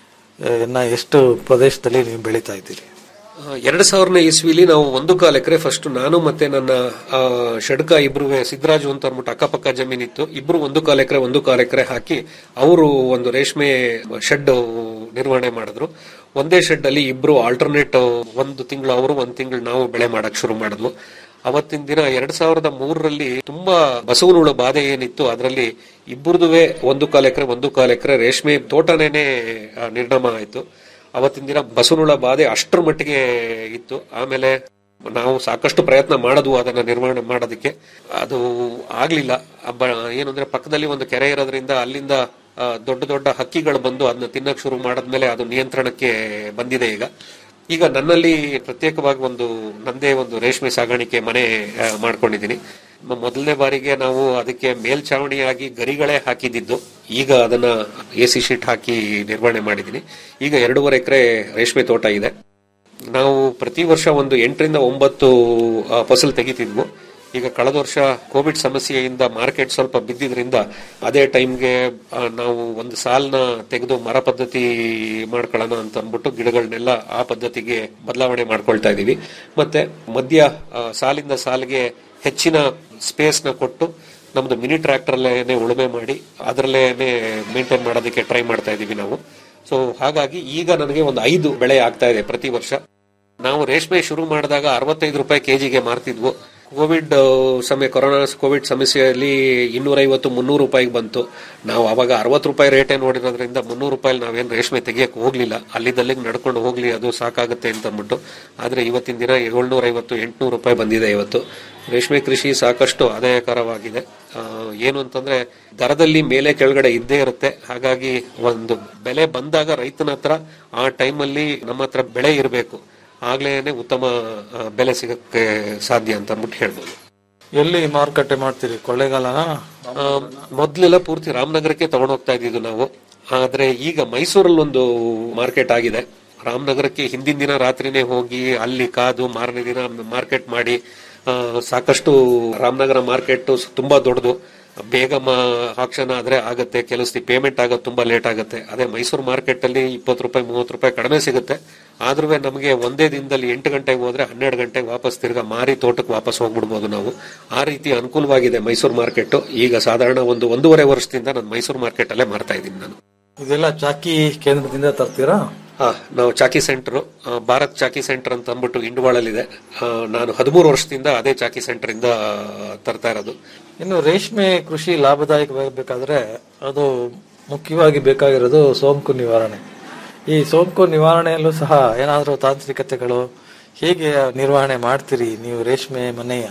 ಎನ್ನ ಎಷ್ಟು ಪ್ರದೇಶದಲ್ಲಿ ನೀವು ಬೆಳೀತಾ ಇದ್ದೀರಿ ಎರಡ್ ಸಾವಿರನೇ ಇಸ್ವಿಲಿ ನಾವು ಒಂದು ಕಾಲ್ ಎಕರೆ ಫಸ್ಟ್ ನಾನು ಮತ್ತೆ ನನ್ನ ಆ, ಷಡ್ಕ ಇಬ್ರು ಸಿದ್ದರಾಜು ಅಂತ ಅಂದ್ಬಿಟ್ಟು ಅಕ್ಕಪಕ್ಕ ಜಮೀನಿತ್ತು ಇಬ್ರು ಒಂದು ಕಾಲ್ ಎಕರೆ ಒಂದು ಕಾಲ್ ಎಕರೆ ಹಾಕಿ ಅವರು ಒಂದು ರೇಷ್ಮೆ ಶೆಡ್ ನಿರ್ವಹಣೆ ಮಾಡಿದ್ರು ಒಂದೇ ಶೆಡ್ ಅಲ್ಲಿ ಇಬ್ರು ಆಲ್ಟರ್ನೇಟ್ ಒಂದು ತಿಂಗಳು ಅವರು ಒಂದ್ ತಿಂಗಳು ನಾವು ಬೆಳೆ ಮಾಡಕ್ ಶುರು ಮಾಡಿದ್ವು ಅವತ್ತಿನ ದಿನ ಎರಡ್ ಸಾವಿರದ ಮೂರರಲ್ಲಿ ತುಂಬಾ ಬಸವನುಳ ಬಾಧೆ ಏನಿತ್ತು ಅದರಲ್ಲಿ ಇಬ್ಬರದುವೆ ಒಂದು ಕಾಲ್ ಎಕರೆ ಒಂದು ಕಾಲ್ ಎಕರೆ ರೇಷ್ಮೆ ತೋಟನೇನೆ ಆ, ನಿರ್ನಾಮ ಆಯ್ತು ಅವತ್ತಿನ ದಿನ ಬಸವನುಳ ಬಾಧೆ ಅಷ್ಟರ ಮಟ್ಟಿಗೆ ಇತ್ತು ಆಮೇಲೆ ನಾವು ಸಾಕಷ್ಟು ಪ್ರಯತ್ನ ಮಾಡಿದ್ವು ಅದನ್ನ ನಿರ್ವಹಣೆ ಮಾಡೋದಕ್ಕೆ ಅದು ಆಗ್ಲಿಲ್ಲ ಅಬ್ಬ ಏನಂದ್ರೆ ಪಕ್ಕದಲ್ಲಿ ಒಂದು ಕೆರೆ ಇರೋದ್ರಿಂದ ಅಲ್ಲಿಂದ ಆ, ದೊಡ್ಡ ದೊಡ್ಡ ಹಕ್ಕಿಗಳು ಬಂದು ಅದನ್ನ ತಿನ್ನಕ್ ಶುರು ಮಾಡದ್ಮೇಲೆ ಅದು ನಿಯಂತ್ರಣಕ್ಕೆ ಬಂದಿದೆ ಈಗ ಈಗ ನನ್ನಲ್ಲಿ ಪ್ರತ್ಯೇಕವಾಗಿ ಒಂದು ನಂದೇ ಒಂದು ರೇಷ್ಮೆ ಸಾಗಾಣಿಕೆ ಮನೆ ಆ, ಮಾಡ್ಕೊಂಡಿದ್ದೀನಿ ಮ- ಮೊದಲನೇ ಬಾರಿಗೆ ನಾವು ಅದಕ್ಕೆ ಮೇಲ್ಛಾವಣಿಯಾಗಿ ಗರಿಗಳೇ ಹಾಕಿದ್ದು ಈಗ ಅದನ್ನ ಎ ಸಿ ಶೀಟ್ ಹಾಕಿ ನಿರ್ವಹಣೆ ಮಾಡಿದ್ದೀನಿ ಈಗ ಎರಡೂವರೆ ಎಕರೆ ರೇಷ್ಮೆ ತೋಟ ಇದೆ ನಾವು ಪ್ರತಿ ವರ್ಷ ಒಂದು ಎಂಟರಿಂದ ಒಂಬತ್ತು ಆ, ಫಸಲು ತೆಗಿತಿದ್ವು ಈಗ ಕಳೆದ ವರ್ಷ ಕೋವಿಡ್ ಸಮಸ್ಯೆಯಿಂದ ಮಾರ್ಕೆಟ್ ಸ್ವಲ್ಪ ಬಿದ್ದಿದ್ರಿಂದ ಅದೇ ಟೈಮ್ಗೆ ನಾವು ಒಂದು ಸಾಲ್ನ ತೆಗೆದು ಮರ ಪದ್ಧತಿ ಮಾಡ್ಕೊಳ್ಳೋಣ ಅಂತ ಅಂದ್ಬಿಟ್ಟು ಗಿಡಗಳನ್ನೆಲ್ಲ ಆ ಪದ್ಧತಿಗೆ ಬದಲಾವಣೆ ಮಾಡ್ಕೊಳ್ತಾ ಇದೀವಿ ಮತ್ತೆ ಮಧ್ಯ ಆ, ಸಾಲಿಂದ ಸಾಲಿಗೆ ಹೆಚ್ಚಿನ ಸ್ಪೇಸ್ ನ ಕೊಟ್ಟು ನಮ್ದು ಮಿನಿ ಟ್ರ್ಯಾಕ್ಟರ್ ಅಲ್ಲೇನೆ ಉಳುಮೆ ಮಾಡಿ ಅದರಲ್ಲೇನೆ ಮೇಂಟೈನ್ ಮಾಡೋದಕ್ಕೆ ಟ್ರೈ ಮಾಡ್ತಾ ಇದೀವಿ ನಾವು ಸೊ ಹಾಗಾಗಿ ಈಗ ನನಗೆ ಒಂದು ಐದು ಬೆಳೆ ಆಗ್ತಾ ಇದೆ ಪ್ರತಿ ವರ್ಷ ನಾವು ರೇಷ್ಮೆ ಶುರು ಮಾಡಿದಾಗ ಅರವತ್ತೈದು ರೂಪಾಯಿ ಕೆಜಿಗೆ ಮಾರ್ತಿದ್ವು ಕೋವಿಡ್ ಆ, ಸಮಯ ಕೊರೋನಾ ಕೋವಿಡ್ ಸಮಸ್ಯೆಯಲ್ಲಿ ಇನ್ನೂರೈವತ್ತು ಮುನ್ನೂರು ರೂಪಾಯಿಗೆ ಬಂತು ನಾವು ಅವಾಗ ಅರವತ್ತು ರೂಪಾಯಿ ರೇಟೇ ನೋಡಿರೋದ್ರಿಂದ ಮುನ್ನೂರು ರೂಪಾಯಿ ನಾವೇನು ರೇಷ್ಮೆ ತೆಗಿಯಕ್ಕೆ ಹೋಗ್ಲಿಲ್ಲ ಅಲ್ಲಿದ್ದಲ್ಲಿಗೆ ನಡ್ಕೊಂಡು ಹೋಗ್ಲಿ ಅದು ಸಾಕಾಗುತ್ತೆ ಅಂತ ಅಂದ್ಬಿಟ್ಟು ಆದ್ರೆ ಇವತ್ತಿನ ದಿನ ಏಳ್ನೂರ ಐವತ್ತು ಎಂಟ್ನೂರು ರೂಪಾಯಿ ಬಂದಿದೆ ಇವತ್ತು ರೇಷ್ಮೆ ಕೃಷಿ ಸಾಕಷ್ಟು ಆದಾಯಕರವಾಗಿದೆ ಆ, ಏನು ಅಂತಂದ್ರೆ ದರದಲ್ಲಿ ಮೇಲೆ ಕೆಳಗಡೆ ಇದ್ದೇ ಇರುತ್ತೆ ಹಾಗಾಗಿ ಒಂದು ಬೆಲೆ ಬಂದಾಗ ರೈತನ ಹತ್ರ ಆ ಟೈಮಲ್ಲಿ ನಮ್ಮ ಹತ್ರ ಬೆಳೆ ಇರಬೇಕು ಆಗ್ಲೇನೆ ಉತ್ತಮ ಆ, ಬೆಲೆ ಸಿಗಕ್ಕೆ ಸಾಧ್ಯ ಅಂತ ಅಂದ್ಬಿಟ್ಟು ಹೇಳ್ಬೋದು ಎಲ್ಲಿ ಮಾರುಕಟ್ಟೆ ಮಾಡ್ತೀರಿ ಕೊಳ್ಳೇಗಾಲನ ಆ, ಮೊದ್ಲೆಲ್ಲ ಪೂರ್ತಿ ರಾಮನಗರಕ್ಕೆ ತಗೊಂಡೋಗ್ತಾ ಇದ್ದಿದ್ದು ನಾವು ಆದ್ರೆ ಈಗ ಮೈಸೂರಲ್ಲಿ ಒಂದು ಮಾರ್ಕೆಟ್ ಆಗಿದೆ ರಾಮನಗರಕ್ಕೆ ಹಿಂದಿನ ದಿನ ರಾತ್ರಿನೇ ಹೋಗಿ ಅಲ್ಲಿ ಕಾದು ಮಾರನೇ ದಿನ ಮಾರ್ಕೆಟ್ ಮಾಡಿ ಆ, ಸಾಕಷ್ಟು ರಾಮನಗರ ಮಾರ್ಕೆಟ್ ತುಂಬಾ ದೊಡ್ಡದು ಬೇಗ ಆಕ್ಷನ್ ಆದ್ರೆ ಆಗತ್ತೆ ಕೆಲವು ಪೇಮೆಂಟ್ ಆಗೋದು ತುಂಬಾ ಲೇಟ್ ಆಗುತ್ತೆ ಅದೇ ಮೈಸೂರು ಮಾರ್ಕೆಟ್ ಅಲ್ಲಿ ಇಪ್ಪತ್ತು ರೂಪಾಯಿ ಮೂವತ್ತು ರೂಪಾಯಿ ಕಡಿಮೆ ಸಿಗುತ್ತೆ ಆದ್ರೂ ನಮಗೆ ಒಂದೇ ದಿನದಲ್ಲಿ ಎಂಟು ಗಂಟೆಗೆ ಹೋದ್ರೆ ಹನ್ನೆರಡು ಗಂಟೆಗೆ ವಾಪಸ್ ತಿರ್ಗಾ ಮಾರಿ ತೋಟಕ್ಕೆ ವಾಪಸ್ ಹೋಗ್ಬಿಡ್ಬೋದು ನಾವು ಆ ರೀತಿ ಅನುಕೂಲವಾಗಿದೆ ಮೈಸೂರು ಮಾರ್ಕೆಟ್ ಈಗ ಸಾಧಾರಣ ಒಂದು ಒಂದೂವರೆ ವರ್ಷದಿಂದ ನಾನು ಮೈಸೂರು ಮಾರ್ಕೆಟ್ ಅಲ್ಲೇ ಮಾರ್ತಾ ಇದ್ದೀನಿ ನಾನು ಇದೆಲ್ಲ ಚಾಕಿ ಕೇಂದ್ರದಿಂದ ತರ್ತೀರಾ ಹಾ ನಾವು ಚಾಕಿ ಸೆಂಟರ್ ಭಾರತ್ ಚಾಕಿ ಸೆಂಟರ್ ಅಂತ ಅಂದ್ಬಿಟ್ಟು ಇಂಡವಾಳಲ್ಲಿದೆ ಆ, ನಾನು ಹದಿಮೂರು ವರ್ಷದಿಂದ ಅದೇ ಚಾಕಿ ಸೆಂಟರ್ ಇಂದ ತರ್ತಾ ಇರೋದು ಇನ್ನು ರೇಷ್ಮೆ ಕೃಷಿ ಲಾಭದಾಯಕವಾಗಬೇಕಾದ್ರೆ ಅದು ಮುಖ್ಯವಾಗಿ ಬೇಕಾಗಿರೋದು ಸೋಂಕು ನಿವಾರಣೆ ಈ ಸೋಂಕು ನಿವಾರಣೆಯಲ್ಲೂ ಸಹ ಏನಾದರೂ ತಾಂತ್ರಿಕತೆಗಳು ಹೇಗೆ ನಿರ್ವಹಣೆ ಮಾಡ್ತೀರಿ ನೀವು ರೇಷ್ಮೆ ಮನೆಯ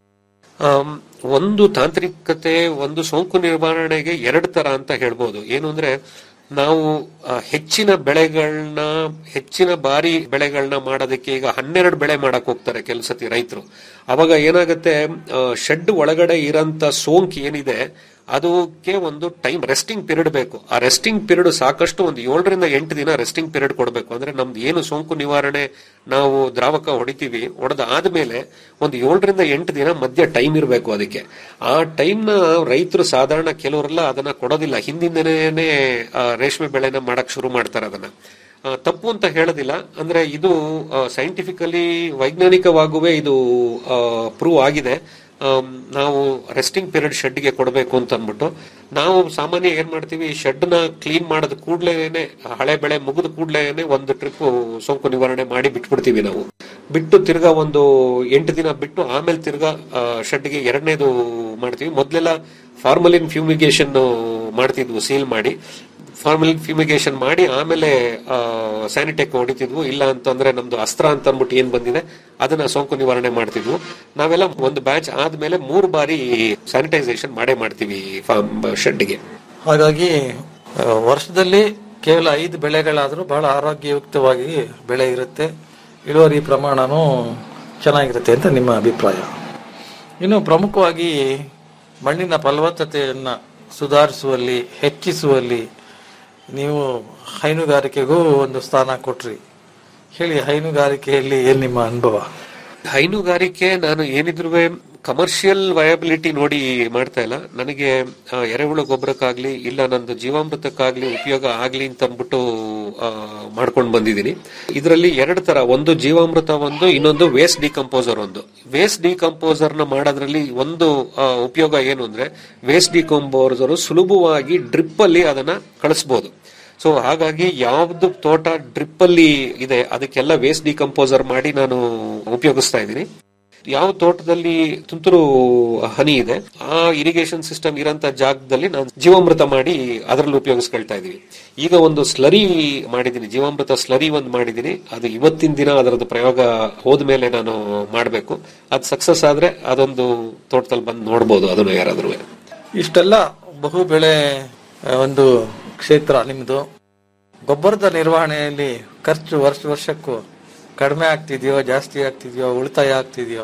ಆಮ್, ಒಂದು ತಾಂತ್ರಿಕತೆ ಒಂದು ಸೋಂಕು ನಿರ್ವಹಣೆಗೆ ಎರಡು ತರ ಅಂತ ಹೇಳ್ಬೋದು ಏನು ಅಂದ್ರೆ ನಾವು ಆ, ಹೆಚ್ಚಿನ ಬೆಳೆಗಳನ್ನ ಹೆಚ್ಚಿನ ಬಾರಿ ಬೆಳೆಗಳನ್ನ ಮಾಡೋದಕ್ಕೆ ಈಗ ಹನ್ನೆರಡು ಬೆಳೆ ಮಾಡಕ್ ಹೋಗ್ತಾರೆ ಕೆಲಸತಿ ರೈತರು ಅವಾಗ ಏನಾಗುತ್ತೆ ಶೆಡ್ ಒಳಗಡೆ ಇರೋಂತ ಸೋಂಕು ಏನಿದೆ ಅದಕ್ಕೆ ಒಂದು ಟೈಮ್ ರೆಸ್ಟಿಂಗ್ ಪೀರಿಯಡ್ ಬೇಕು ಆ ರೆಸ್ಟಿಂಗ್ ಪೀರಿಯಡ್ ಸಾಕಷ್ಟು ಒಂದು ಏಳರಿಂದ ಎಂಟು ದಿನ ರೆಸ್ಟಿಂಗ್ ಪೀರಿಯಡ್ ಕೊಡಬೇಕು ಅಂದ್ರೆ ನಮ್ದು ಏನು ಸೋಂಕು ನಿವಾರಣೆ ನಾವು ದ್ರಾವಕ ಹೊಡಿತೀವಿ ಹೊಡೆದ ಆದ್ಮೇಲೆ ಒಂದು ಏಳರಿಂದ ಎಂಟು ದಿನ ಮಧ್ಯ ಟೈಮ್ ಇರಬೇಕು ಅದಕ್ಕೆ ಆ ಟೈಮ್ ನ ರೈತರು ಸಾಧಾರಣ ಕೆಲವರೆಲ್ಲ ಅದನ್ನ ಕೊಡೋದಿಲ್ಲ ಹಿಂದಿಂದನೇ ಆ, ರೇಷ್ಮೆ ಬೆಳೆನ ಮಾಡಕ್ ಶುರು ಮಾಡ್ತಾರೆ ಅದನ್ನ ಆ, ತಪ್ಪು ಅಂತ ಹೇಳೋದಿಲ್ಲ ಅಂದ್ರೆ ಇದು ಸೈಂಟಿಫಿಕಲಿ ವೈಜ್ಞಾನಿಕವಾಗುವೇ ಇದು ಪ್ರೂವ್ ಆಗಿದೆ ಆಮ್, ನಾವು ರೆಸ್ಟಿಂಗ್ ಪೀರಿಯಡ್ ಶೆಡ್ಗೆ ಕೊಡಬೇಕು ಅಂತ ಅಂದ್ಬಿಟ್ಟು ನಾವು ಸಾಮಾನ್ಯ ಏನ್ ಮಾಡ್ತೀವಿ ಶೆಡ್ ನ ಕ್ಲೀನ್ ಮಾಡದ ಕೂಡ್ಲೇನೆ ಹಳೆ ಬೆಳೆ ಮುಗಿದ ಕೂಡ್ಲೇನೆ ಒಂದು ಟ್ರಿಪ್ ಸೋಂಕು ನಿವಾರಣೆ ಮಾಡಿ ಬಿಟ್ಬಿಡ್ತೀವಿ ನಾವು ಬಿಟ್ಟು ತಿರ್ಗಾ ಒಂದು ಎಂಟು ದಿನ ಬಿಟ್ಟು ಆಮೇಲೆ ತಿರ್ಗಾ ಶೆಡ್ಗೆ ಎರಡನೇದು ಮಾಡ್ತೀವಿ ಮೊದ್ಲೆಲ್ಲ ಫಾರ್ಮಲಿನ್ ಫ್ಯೂಮಿಗೇಷನ್ ಮಾಡ್ತಿದ್ವು ಸೀಲ್ ಮಾಡಿ ಫಾರ್ಮಲಿನ್ ಫ್ಯೂಮಿಗೇಷನ್ ಮಾಡಿ ಆಮೇಲೆ ಸ್ಯಾನಿಟೆಕ್ ಹೊಡಿತಿದ್ವು ಇಲ್ಲ ಅಂತಂದ್ರೆ ನಮ್ದು ಅಸ್ತ್ರ ಅಂತ ಅಂದ್ಬಿಟ್ಟು ಏನ್ ಬಂದಿದೆ ಅದನ್ನ ಸೋಂಕು ನಿವಾರಣೆ ಮಾಡ್ತಿದ್ವು ನಾವೆಲ್ಲ ಒಂದು ಬ್ಯಾಚ್ ಆದ್ಮೇಲೆ ಮೂರು ಬಾರಿ ಸ್ಯಾನಿಟೈಸೇಷನ್ ಮಾಡೇ ಮಾಡ್ತೀವಿ ಫಾರ್ಮ್ ಶೆಡ್ಗೆ ಹಾಗಾಗಿ ಆ, ವರ್ಷದಲ್ಲಿ ಕೇವಲ ಐದು ಬೆಳೆಗಳಾದರೂ ಬಹಳ ಆರೋಗ್ಯಯುಕ್ತವಾಗಿ ಬೆಳೆ ಇರುತ್ತೆ ಇಳುವರಿ ಪ್ರಮಾಣನೂ ಚೆನ್ನಾಗಿರುತ್ತೆ ಅಂತ ನಿಮ್ಮ ಅಭಿಪ್ರಾಯ ಇನ್ನು ಪ್ರಮುಖವಾಗಿ ಮಣ್ಣಿನ ಫಲವತ್ತತೆಯನ್ನು ಸುಧಾರಿಸುವಲ್ಲಿ ಹೆಚ್ಚಿಸುವಲ್ಲಿ ನೀವು ಹೈನುಗಾರಿಕೆಗೂ ಒಂದು ಸ್ಥಾನ ಕೊಟ್ರಿ ಹೇಳಿ ಹೈನುಗಾರಿಕೆಯಲ್ಲಿ ಏನ್ ನಿಮ್ಮ ಅನುಭವ ಹೈನುಗಾರಿಕೆ ನಾನು ಏನಿದ್ರು ಕಮರ್ಷಿಯಲ್ ವಯಬಿಲಿಟಿ ನೋಡಿ ಮಾಡ್ತಾ ಇಲ್ಲ ನನಗೆ ಆ, ಎರೆಹುಳು ಗೊಬ್ಬರಕ್ಕಾಗ್ಲಿ ಇಲ್ಲ ನಂದು ಜೀವಾಮೃತಕ್ಕಾಗ್ಲಿ ಉಪಯೋಗ ಆಗ್ಲಿ ಅಂತ ಅಂದ್ಬಿಟ್ಟು ಮಾಡ್ಕೊಂಡು ಬಂದಿದ್ದೀನಿ ಇದರಲ್ಲಿ ಎರಡು ತರ ಒಂದು ಜೀವಾಮೃತ ಒಂದು ಇನ್ನೊಂದು ವೇಸ್ಟ್ ಡಿಕಂಪೋಸರ್ ಒಂದು ವೇಸ್ಟ್ ಡಿಕಂಪೋಸರ್ ನ ಮಾಡೋದ್ರಲ್ಲಿ ಒಂದು ಆ, ಉಪಯೋಗ ಏನು ಅಂದ್ರೆ ವೇಸ್ಟ್ ಡಿಕಂಪೋಸರ್ ಸುಲಭವಾಗಿ ಡ್ರಿಪ್ ಅಲ್ಲಿ ಅದನ್ನ ಕಳಿಸ್ಬೋದು ಸೊ ಹಾಗಾಗಿ ಯಾವ್ದು ತೋಟ ಡ್ರಿಪ್ ಅಲ್ಲಿ ಇದೆ ಅದಕ್ಕೆಲ್ಲ ವೇಸ್ಟ್ ಡಿಕಂಪೋಸರ್ ಮಾಡಿ ನಾನು ಉಪಯೋಗಿಸ್ತಾ ಇದ್ದೀನಿ ಯಾವ ತೋಟದಲ್ಲಿ ತುಂತುರು ಹನಿ ಇದೆ ಆ ಇರಿಗೇಷನ್ ಸಿಸ್ಟಮ್ ಇರೋಂತ ಜಾಗದಲ್ಲಿ ನಾನು ಜೀವಾಮೃತ ಮಾಡಿ ಅದರಲ್ಲಿ ಉಪಯೋಗಿಸ್ಕೊಳ್ತಾ ಇದೀವಿ ಈಗ ಒಂದು ಸ್ಲರಿ ಮಾಡಿದ್ದೀನಿ ಜೀವಾಮೃತ ಸ್ಲರಿ ಒಂದು ಮಾಡಿದ್ದೀನಿ ಅದು ಇವತ್ತಿನ ದಿನ ಅದರದ್ದು ಪ್ರಯೋಗ ಹೋದ್ಮೇಲೆ ನಾನು ಮಾಡಬೇಕು ಅದು ಸಕ್ಸಸ್ ಆದ್ರೆ ಅದೊಂದು ತೋಟದಲ್ಲಿ ಬಂದು ನೋಡ್ಬೋದು ಅದನ್ನು ಯಾರಾದ್ರೂ ಇಷ್ಟೆಲ್ಲ ಬಹು ಬೆಳೆ ಆ, ಒಂದು ಕ್ಷೇತ್ರ ನಿಮ್ದು ಗೊಬ್ಬರದ ನಿರ್ವಹಣೆಯಲ್ಲಿ ಖರ್ಚು ವರ್ಷ ವರ್ಷಕ್ಕೂ ಕಡಿಮೆ ಆಗ್ತಿದೆಯೋ ಜಾಸ್ತಿ ಆಗ್ತಿದೆಯೋ ಉಳಿತಾಯ ಆಗ್ತಿದೆಯೋ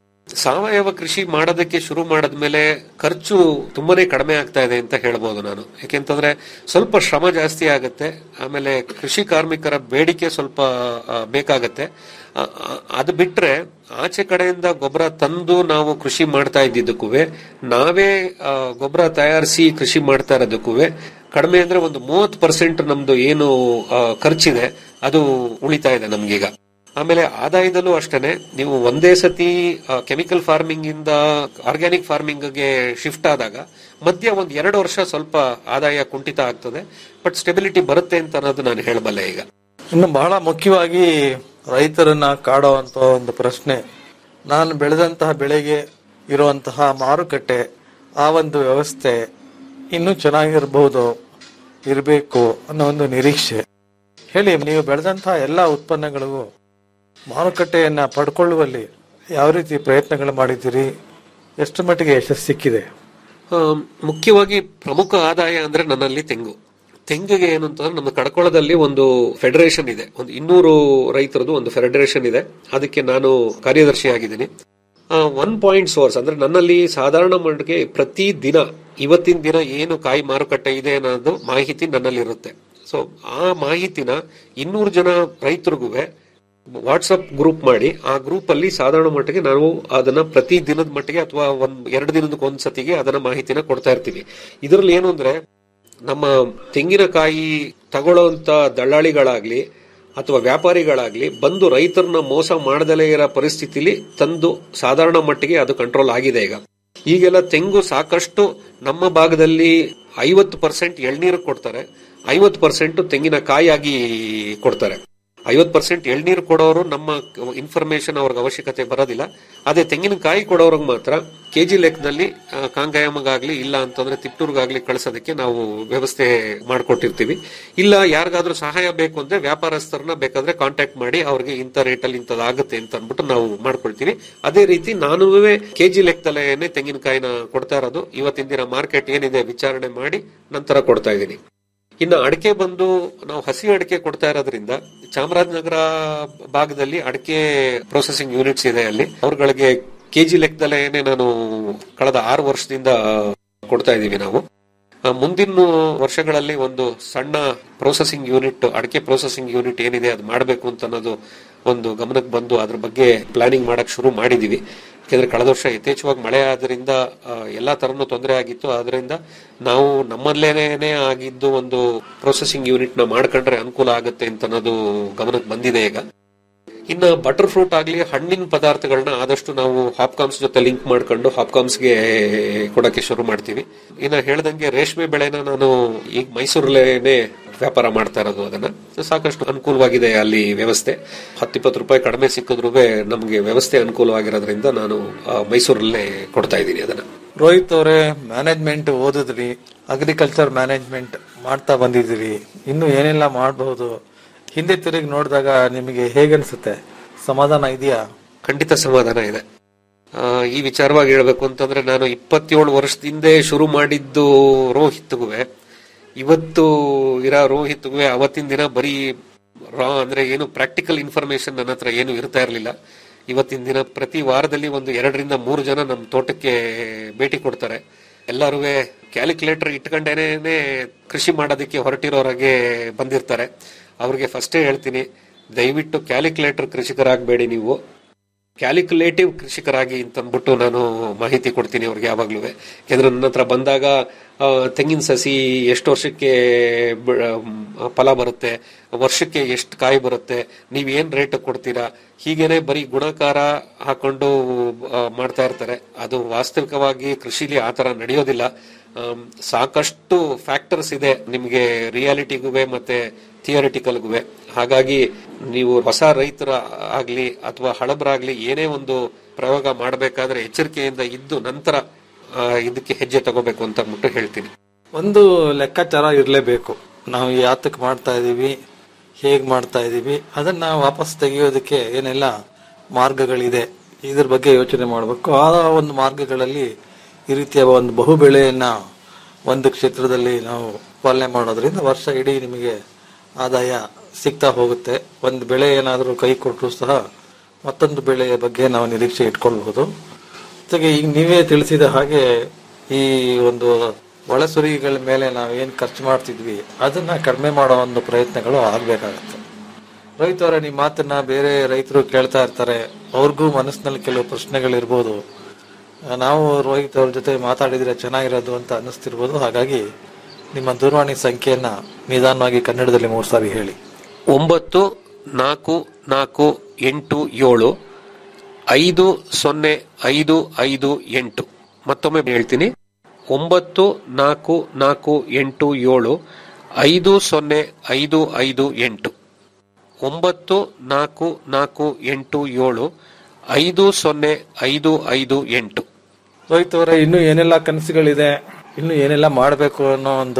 ಸಾವಯವ ಕೃಷಿ ಮಾಡೋದಕ್ಕೆ ಶುರು ಮಾಡಿದ್ಮೇಲೆ ಖರ್ಚು ತುಂಬಾನೇ ಕಡಿಮೆ ಆಗ್ತಾ ಇದೆ ಅಂತ ಹೇಳ್ಬೋದು ನಾನು ಯಾಕೆಂತಂದ್ರೆ ಸ್ವಲ್ಪ ಶ್ರಮ ಜಾಸ್ತಿ ಆಗುತ್ತೆ ಆಮೇಲೆ ಕೃಷಿ ಕಾರ್ಮಿಕರ ಬೇಡಿಕೆ ಸ್ವಲ್ಪ ಆ, ಬೇಕಾಗತ್ತೆ ಆ, ಆ, ಅದು ಬಿಟ್ರೆ ಆಚೆ ಕಡೆಯಿಂದ ಗೊಬ್ಬರ ತಂದು ನಾವು ಕೃಷಿ ಮಾಡ್ತಾ ಇದ್ದಿದ್ದಕ್ಕೂ ನಾವೇ ಆ, ಗೊಬ್ಬರ ತಯಾರಿಸಿ ಕೃಷಿ ಮಾಡ್ತಾ ಇರೋದಕ್ಕೂ ಕಡಿಮೆ ಅಂದ್ರೆ ಒಂದು ಮೂವತ್ತು ಪರ್ಸೆಂಟ್ ನಮ್ದು ಏನು ಆ, ಖರ್ಚಿದೆ ಅದು ಉಳಿತಾ ಇದೆ ನಮ್ಗೀಗ ಆಮೇಲೆ ಆದಾಯದಲ್ಲೂ ಅಷ್ಟೇನೆ ನೀವು ಒಂದೇ ಸತಿ ಕೆಮಿಕಲ್ ಫಾರ್ಮಿಂಗ್ ಇಂದ ಆರ್ಗ್ಯಾನಿಕ್ ಫಾರ್ಮಿಂಗ್ ಗೆ ಶಿಫ್ಟ್ ಆದಾಗ ಮಧ್ಯ ಒಂದ್ ಎರಡು ವರ್ಷ ಸ್ವಲ್ಪ ಆದಾಯ ಕುಂಠಿತ ಆಗ್ತದೆ ಬಟ್ ಸ್ಟೆಬಿಲಿಟಿ ಬರುತ್ತೆ ಅಂತ ಅನ್ನೋದು ನಾನು ಹೇಳಬಲ್ಲೆ ಈಗ ಇನ್ನು ಬಹಳ ಮುಖ್ಯವಾಗಿ ರೈತರನ್ನ ಕಾಡುವಂತ ಒಂದು ಪ್ರಶ್ನೆ ನಾನು ಬೆಳೆದಂತಹ ಬೆಳೆಗೆ ಇರುವಂತಹ ಮಾರುಕಟ್ಟೆ ಆ ಒಂದು ವ್ಯವಸ್ಥೆ ಇನ್ನೂ ಚೆನ್ನಾಗಿರಬಹುದು ಇರಬೇಕು ಅನ್ನೋ ಒಂದು ನಿರೀಕ್ಷೆ ಹೇಳಿ ನೀವು ಬೆಳೆದಂತಹ ಎಲ್ಲ ಉತ್ಪನ್ನಗಳಿಗೂ ಮಾರುಕಟ್ಟೆಯನ್ನ ಪಡ್ಕೊಳ್ಳುವಲ್ಲಿ ಯಾವ ರೀತಿ ಪ್ರಯತ್ನಗಳು ಮಾಡಿದ್ದೀರಿ ಎಷ್ಟು ಮಟ್ಟಿಗೆ ಯಶಸ್ಸು ಸಿಕ್ಕಿದೆ ಆ, ಮುಖ್ಯವಾಗಿ ಪ್ರಮುಖ ಆದಾಯ ಅಂದ್ರೆ ನನ್ನಲ್ಲಿ ತೆಂಗು ತೆಂಗಿಗೆ ಏನು ಅಂತಂದ್ರೆ ನಮ್ಮ ಕಡಕೊಳದಲ್ಲಿ ಒಂದು ಫೆಡರೇಷನ್ ಇದೆ ಒಂದು ಇನ್ನೂರು ರೈತರದು ಒಂದು ಫೆಡರೇಷನ್ ಇದೆ ಅದಕ್ಕೆ ನಾನು ಕಾರ್ಯದರ್ಶಿ ಆಗಿದ್ದೀನಿ ಒನ್ ಪಾಯಿಂಟ್ ಸೋರ್ಸ್ ಅಂದ್ರೆ ನನ್ನಲ್ಲಿ ಸಾಧಾರಣ ಮಟ್ಟಿಗೆ ಪ್ರತಿ ದಿನ ಇವತ್ತಿನ ದಿನ ಏನು ಕಾಯಿ ಮಾರುಕಟ್ಟೆ ಇದೆ ಅನ್ನೋದು ಮಾಹಿತಿ ನನ್ನಲ್ಲಿ ಇರುತ್ತೆ ಸೊ ಆ ಮಾಹಿತಿನ ಇನ್ನೂರು ಜನ ರೈತರಿಗೂ ವಾಟ್ಸಪ್ ಗ್ರೂಪ್ ಮಾಡಿ ಆ ಗ್ರೂಪ್ ಅಲ್ಲಿ ಸಾಧಾರಣ ಮಟ್ಟಿಗೆ ನಾವು ಅದನ್ನ ಪ್ರತಿ ದಿನದ ಮಟ್ಟಿಗೆ ಅಥವಾ ಒಂದ್ ಎರಡು ದಿನದ ಒಂದ್ಸತಿಗೆ ಅದನ್ನ ಮಾಹಿತಿನ ಕೊಡ್ತಾ ಇರ್ತೀವಿ ಇದರಲ್ಲಿ ಏನು ಅಂದ್ರೆ ನಮ್ಮ ತೆಂಗಿನಕಾಯಿ ತಗೊಳ್ಳೋಂತ ದಳ್ಳಾಳಿಗಳಾಗ್ಲಿ ಅಥವಾ ವ್ಯಾಪಾರಿಗಳಾಗ್ಲಿ ಬಂದು ರೈತರನ್ನ ಮೋಸ ಮಾಡದಲೇ ಇರೋ ಪರಿಸ್ಥಿತಿಲಿ ತಂದು ಸಾಧಾರಣ ಮಟ್ಟಿಗೆ ಅದು ಕಂಟ್ರೋಲ್ ಆಗಿದೆ ಈಗ ಈಗೆಲ್ಲ ತೆಂಗು ಸಾಕಷ್ಟು ನಮ್ಮ ಭಾಗದಲ್ಲಿ ಐವತ್ತು ಪರ್ಸೆಂಟ್ ಎಳ್ನೀರು ಕೊಡ್ತಾರೆ ಐವತ್ತು ಪರ್ಸೆಂಟ್ ತೆಂಗಿನಕಾಯಿಯಾಗಿ ಕೊಡ್ತಾರೆ ಐವತ್ತು ಪರ್ಸೆಂಟ್ ಎಳ್ನೀರು ಕೊಡೋರು ನಮ್ಮ ಇನ್ಫಾರ್ಮೇಶನ್ ಅವ್ರಿಗೆ ಅವಶ್ಯಕತೆ ಬರೋದಿಲ್ಲ ಅದೇ ತೆಂಗಿನಕಾಯಿ ಕೊಡೋರ್ಗೆ ಮಾತ್ರ ಕೆಜಿ ಲೆಕ್ಕದಲ್ಲಿ ಆ, ಕಾಂಗಾಯಮಗಾಗ್ಲಿ ಇಲ್ಲ ಅಂತಂದ್ರೆ ತಿಪ್ಟೂರ್ಗಾಗ್ಲಿ ಕಳಿಸೋದಕ್ಕೆ ನಾವು ವ್ಯವಸ್ಥೆ ಮಾಡ್ಕೊಟ್ಟಿರ್ತೀವಿ ಇಲ್ಲ ಯಾರಿಗಾದ್ರೂ ಸಹಾಯ ಬೇಕು ಅಂದ್ರೆ ವ್ಯಾಪಾರಸ್ಥರನ್ನ ಬೇಕಾದ್ರೆ ಕಾಂಟ್ಯಾಕ್ಟ್ ಮಾಡಿ ಅವ್ರಿಗೆ ಇಂಥ ರೇಟಲ್ಲಿ ಇಂಥದ್ದಾಗುತ್ತೆ ಅಂತ ಅಂದ್ಬಿಟ್ಟು ನಾವು ಮಾಡ್ಕೊಳ್ತೀವಿ ಅದೇ ರೀತಿ ನಾನು ಕೆಜಿ ಲೆಕ್ಕದಲ್ಲೇನೆ ತೆಂಗಿನಕಾಯಿನ ಕೊಡ್ತಾ ಇರೋದು ಇವತ್ತಿನ ದಿನ ಮಾರ್ಕೆಟ್ ಏನಿದೆ ವಿಚಾರಣೆ ಮಾಡಿ ನಂತರ ಕೊಡ್ತಾ ಇದ್ದೀನಿ ಇನ್ನು ಅಡಿಕೆ ಬಂದು ನಾವು ಹಸಿ ಅಡಿಕೆ ಕೊಡ್ತಾ ಇರೋದ್ರಿಂದ ಚಾಮರಾಜನಗರ ಭಾಗದಲ್ಲಿ ಅಡಿಕೆ ಪ್ರೊಸೆಸಿಂಗ್ ಯೂನಿಟ್ಸ್ ಇದೆ ಅಲ್ಲಿ ಅವ್ರಗಳಿಗೆ ಕೆಜಿ ಲೆಕ್ಕದಲ್ಲೇನೆ ನಾನು ಕಳೆದ ಆರು ವರ್ಷದಿಂದ ಕೊಡ್ತಾ ಇದ್ದೀವಿ ನಾವು ಆ, ಮುಂದಿನ ವರ್ಷಗಳಲ್ಲಿ ಒಂದು ಸಣ್ಣ ಪ್ರೊಸೆಸಿಂಗ್ ಯೂನಿಟ್ ಅಡಿಕೆ ಪ್ರೊಸೆಸಿಂಗ್ ಯೂನಿಟ್ ಏನಿದೆ ಅದು ಮಾಡಬೇಕು ಅಂತ ಅನ್ನೋದು ಒಂದು ಗಮನಕ್ಕೆ ಬಂದು ಅದ್ರ ಬಗ್ಗೆ ಪ್ಲಾನಿಂಗ್ ಮಾಡಕ್ ಶುರು ಮಾಡಿದೀವಿ ಯಾಕೆಂದ್ರೆ ಕಳೆದ ವರ್ಷ ಯಥೇಚ್ಛವಾಗಿ ಮಳೆ ಆದ್ರಿಂದ ಆ, ಎಲ್ಲಾ ತರನು ತೊಂದರೆ ಆಗಿತ್ತು ಆದ್ರಿಂದ ನಾವು ನಮ್ಮಲ್ಲೇನೆ ಆಗಿದ್ದು ಒಂದು ಪ್ರೊಸೆಸಿಂಗ್ ಯೂನಿಟ್ ನ ಮಾಡ್ಕೊಂಡ್ರೆ ಅನುಕೂಲ ಆಗುತ್ತೆ ಅಂತ ಅನ್ನೋದು ಗಮನಕ್ಕೆ ಬಂದಿದೆ ಈಗ ಇನ್ನ ಬಟರ್ ಫ್ರೂಟ್ ಆಗ್ಲಿ ಹಣ್ಣಿನ ಪದಾರ್ಥಗಳನ್ನ ಆದಷ್ಟು ನಾವು ಹಾಪ್ಕಾಮ್ಸ್ ಜೊತೆ ಲಿಂಕ್ ಮಾಡ್ಕೊಂಡು ಹಾಪ್ಕಾಮ್ಸ್ಗೆ ಕೊಡಕ್ಕೆ ಶುರು ಮಾಡ್ತೀವಿ ಇನ್ನ ಹೇಳ್ದಂಗೆ ರೇಷ್ಮೆ ಬೆಳೆನ ನಾನು ಈಗ ಮೈಸೂರಲ್ಲೇನೆ ವ್ಯಾಪಾರ ಮಾಡ್ತಾ ಇರೋದು ಅದನ್ನ ಸಾಕಷ್ಟು ಅನುಕೂಲವಾಗಿದೆ ಅಲ್ಲಿ ವ್ಯವಸ್ಥೆ ಹತ್ತಿಪ್ಪತ್ತು ರೂಪಾಯಿ ಕಡಿಮೆ ಸಿಕ್ಕಿದ್ರು ನಮಗೆ ವ್ಯವಸ್ಥೆ ಅನುಕೂಲವಾಗಿರೋದ್ರಿಂದ ನಾನು ಆ, ಮೈಸೂರಲ್ಲೇ ಕೊಡ್ತಾ ಇದ್ದೀನಿ ಅದನ್ನ ರೋಹಿತ್ ಅವರೇ ಮ್ಯಾನೇಜ್ಮೆಂಟ್ ಓದಿದ್ರಿ ಅಗ್ರಿಕಲ್ಚರ್ ಮ್ಯಾನೇಜ್ಮೆಂಟ್ ಮಾಡ್ತಾ ಬಂದಿದ್ದೀರಿ ಇನ್ನು ಏನೆಲ್ಲ ಮಾಡಬಹುದು ಹಿಂದೆ ತಿರುಗಿ ನೋಡಿದಾಗ ನಿಮಗೆ ಹೇಗನ್ಸುತ್ತೆ ಸಮಾಧಾನ ಇದೆಯಾ ಖಂಡಿತ ಸಮಾಧಾನ ಇದೆ ಆ, ಈ ವಿಚಾರವಾಗಿ ಹೇಳ್ಬೇಕು ಅಂತಂದ್ರೆ ನಾನು ಇಪ್ಪತ್ತೇಳು ವರ್ಷದಿಂದ ಶುರು ಮಾಡಿದ್ದು ರೋಹಿತ್ಗುವೆ ಇವತ್ತು ಇರೋ ರೋಹಿತ್ಗುವೆ ಅವತ್ತಿನ ದಿನ ಬರೀ ರಾ ಅಂದ್ರೆ ಏನು ಪ್ರಾಕ್ಟಿಕಲ್ ಇನ್ಫಾರ್ಮೇಶನ್ ನನ್ನ ಹತ್ರ ಏನು ಇರ್ತಾ ಇರಲಿಲ್ಲ ಇವತ್ತಿನ ದಿನ ಪ್ರತಿ ವಾರದಲ್ಲಿ ಒಂದು ಎರಡರಿಂದ ಮೂರು ಜನ ನಮ್ಮ ತೋಟಕ್ಕೆ ಭೇಟಿ ಕೊಡ್ತಾರೆ ಎಲ್ಲರೂ ಕ್ಯಾಲ್ಕುಲೇಟರ್ ಇಟ್ಕೊಂಡೇನೆ ಕೃಷಿ ಮಾಡೋದಕ್ಕೆ ಹೊರಟಿರೋರಾಗೆ ಬಂದಿರ್ತಾರೆ ಅವ್ರಿಗೆ ಫಸ್ಟೇ ಹೇಳ್ತೀನಿ ದಯವಿಟ್ಟು ಕ್ಯಾಲ್ಕುಲೇಟರ್ ಕೃಷಿಕರಾಗಬೇಡಿ ನೀವು ಕ್ಯಾಲ್ಕುಲೇಟಿವ್ ಕೃಷಿಕರಾಗಿ ಅಂತಂದ್ಬಿಟ್ಟು ನಾನು ಮಾಹಿತಿ ಕೊಡ್ತೀನಿ ಅವ್ರಿಗೆ ಯಾವಾಗ್ಲೂ ಯಾಕಂದ್ರೆ ನನ್ನ ಹತ್ರ ಬಂದಾಗ ಆ, ತೆಂಗಿನ ಸಸಿ ಎಷ್ಟು ವರ್ಷಕ್ಕೆ ಬ- ಆ, ಫಲ ಬರುತ್ತೆ ವರ್ಷಕ್ಕೆ ಎಷ್ಟು ಕಾಯಿ ಬರುತ್ತೆ ನೀವ್ ಏನ್ ರೇಟ್ ಕೊಡ್ತೀರಾ ಹೀಗೇನೆ ಬರೀ ಗುಣಕಾರ ಹಾಕೊಂಡು ಆ, ಮಾಡ್ತಾ ಇರ್ತಾರೆ ಅದು ವಾಸ್ತವಿಕವಾಗಿ ಕೃಷಿಲಿ ಆತರ ನಡೆಯೋದಿಲ್ಲ ಆಮ್, ಸಾಕಷ್ಟು ಫ್ಯಾಕ್ಟರ್ಸ್ ಇದೆ ನಿಮಗೆ ರಿಯಾಲಿಟಿಗುವೆ ಮತ್ತೆ ಥಿಯರಿಟಿಕಲ್ಗುವೆ ಹಾಗಾಗಿ ನೀವು ಹೊಸ ರೈತರ ಆಗ್ಲಿ ಅಥವಾ ಹಳಬರಾಗ್ಲಿ ಏನೇ ಒಂದು ಪ್ರಯೋಗ ಮಾಡಬೇಕಾದ್ರೆ ಎಚ್ಚರಿಕೆಯಿಂದ ಇದ್ದು ನಂತರ ಆ, ಇದಕ್ಕೆ ಹೆಜ್ಜೆ ತಗೋಬೇಕು ಅಂತ ಅಂದ್ಬಿಟ್ಟು ಹೇಳ್ತೀನಿ ಒಂದು ಲೆಕ್ಕಾಚಾರ ಇರಲೇಬೇಕು ನಾವು ಯಾತಕ್ ಮಾಡ್ತಾ ಇದೀವಿ ಹೇಗ್ ಮಾಡ್ತಾ ಇದೀವಿ ಅದನ್ನ ವಾಪಸ್ ತೆಗೆಯೋದಕ್ಕೆ ಏನೆಲ್ಲ ಮಾರ್ಗಗಳಿದೆ ಇದ್ರ ಬಗ್ಗೆ ಯೋಚನೆ ಮಾಡಬೇಕು ಆ ಒಂದು ಮಾರ್ಗಗಳಲ್ಲಿ ಈ ರೀತಿಯ ಒಂದು ಬಹು ಬೆಳೆಯನ್ನ ಒಂದು ಕ್ಷೇತ್ರದಲ್ಲಿ ನಾವು ಪಾಲನೆ ಮಾಡೋದ್ರಿಂದ ವರ್ಷ ಇಡೀ ನಿಮಗೆ ಆದಾಯ ಸಿಗ್ತಾ ಹೋಗುತ್ತೆ ಒಂದು ಬೆಳೆ ಏನಾದರೂ ಕೈ ಕೊಟ್ಟರು ಸಹ ಮತ್ತೊಂದು ಬೆಳೆಯ ಬಗ್ಗೆ ನಾವು ನಿರೀಕ್ಷೆ ಇಟ್ಕೊಳ್ಬಹುದು ಜೊತೆಗೆ ಈಗ ನೀವೇ ತಿಳಿಸಿದ ಹಾಗೆ ಈ ಒಂದು ಒಳಸುರಿಗಳ ಮೇಲೆ ನಾವು ಏನ್ ಖರ್ಚು ಮಾಡ್ತಿದ್ವಿ ಅದನ್ನ ಕಡಿಮೆ ಮಾಡೋ ಒಂದು ಪ್ರಯತ್ನಗಳು ಆಗ್ಬೇಕಾಗತ್ತೆ ರೈತರ ನಿಮ್ಮ ಮಾತನ್ನ ಬೇರೆ ರೈತರು ಕೇಳ್ತಾ ಇರ್ತಾರೆ ಅವ್ರಿಗೂ ಮನಸ್ಸಿನಲ್ಲಿ ಕೆಲವು ಪ್ರಶ್ನೆಗಳಿರ್ಬೋದು ಆ, ನಾವು ರೋಹಿತ್ ಅವ್ರ ಜೊತೆ ಮಾತಾಡಿದ್ರೆ ಚೆನ್ನಾಗಿರೋದು ಅಂತ ಅನ್ನಿಸ್ತಿರ್ಬೋದು ಹಾಗಾಗಿ ನಿಮ್ಮ ದೂರವಾಣಿ ಸಂಖ್ಯೆಯನ್ನ ನಿಧಾನವಾಗಿ ಕನ್ನಡದಲ್ಲಿ ಮೂರು ಸಾರಿ ಹೇಳಿ ಒಂಬತ್ತು ನಾಲ್ಕು ನಾಲ್ಕು ಎಂಟು ಏಳು ಐದು ಸೊನ್ನೆ ಐದು ಐದು ಎಂಟು ಮತ್ತೊಮ್ಮೆ ಹೇಳ್ತೀನಿ ಒಂಬತ್ತು ನಾಲ್ಕು ನಾಲ್ಕು ಎಂಟು ಏಳು ಐದು ಸೊನ್ನೆ ಐದು ಐದು ಎಂಟು ಒಂಬತ್ತು ನಾಲ್ಕು ನಾಲ್ಕು ಎಂಟು ಏಳು ಐದು ಸೊನ್ನೆ ಐದು ಐದು ಎಂಟು ರೋಹಿತ್ ಅವರೇ ಇನ್ನು ಏನೆಲ್ಲ ಕನಸುಗಳಿದೆ ಇನ್ನು ಏನೆಲ್ಲ ಮಾಡಬೇಕು ಅನ್ನೋ ಒಂದು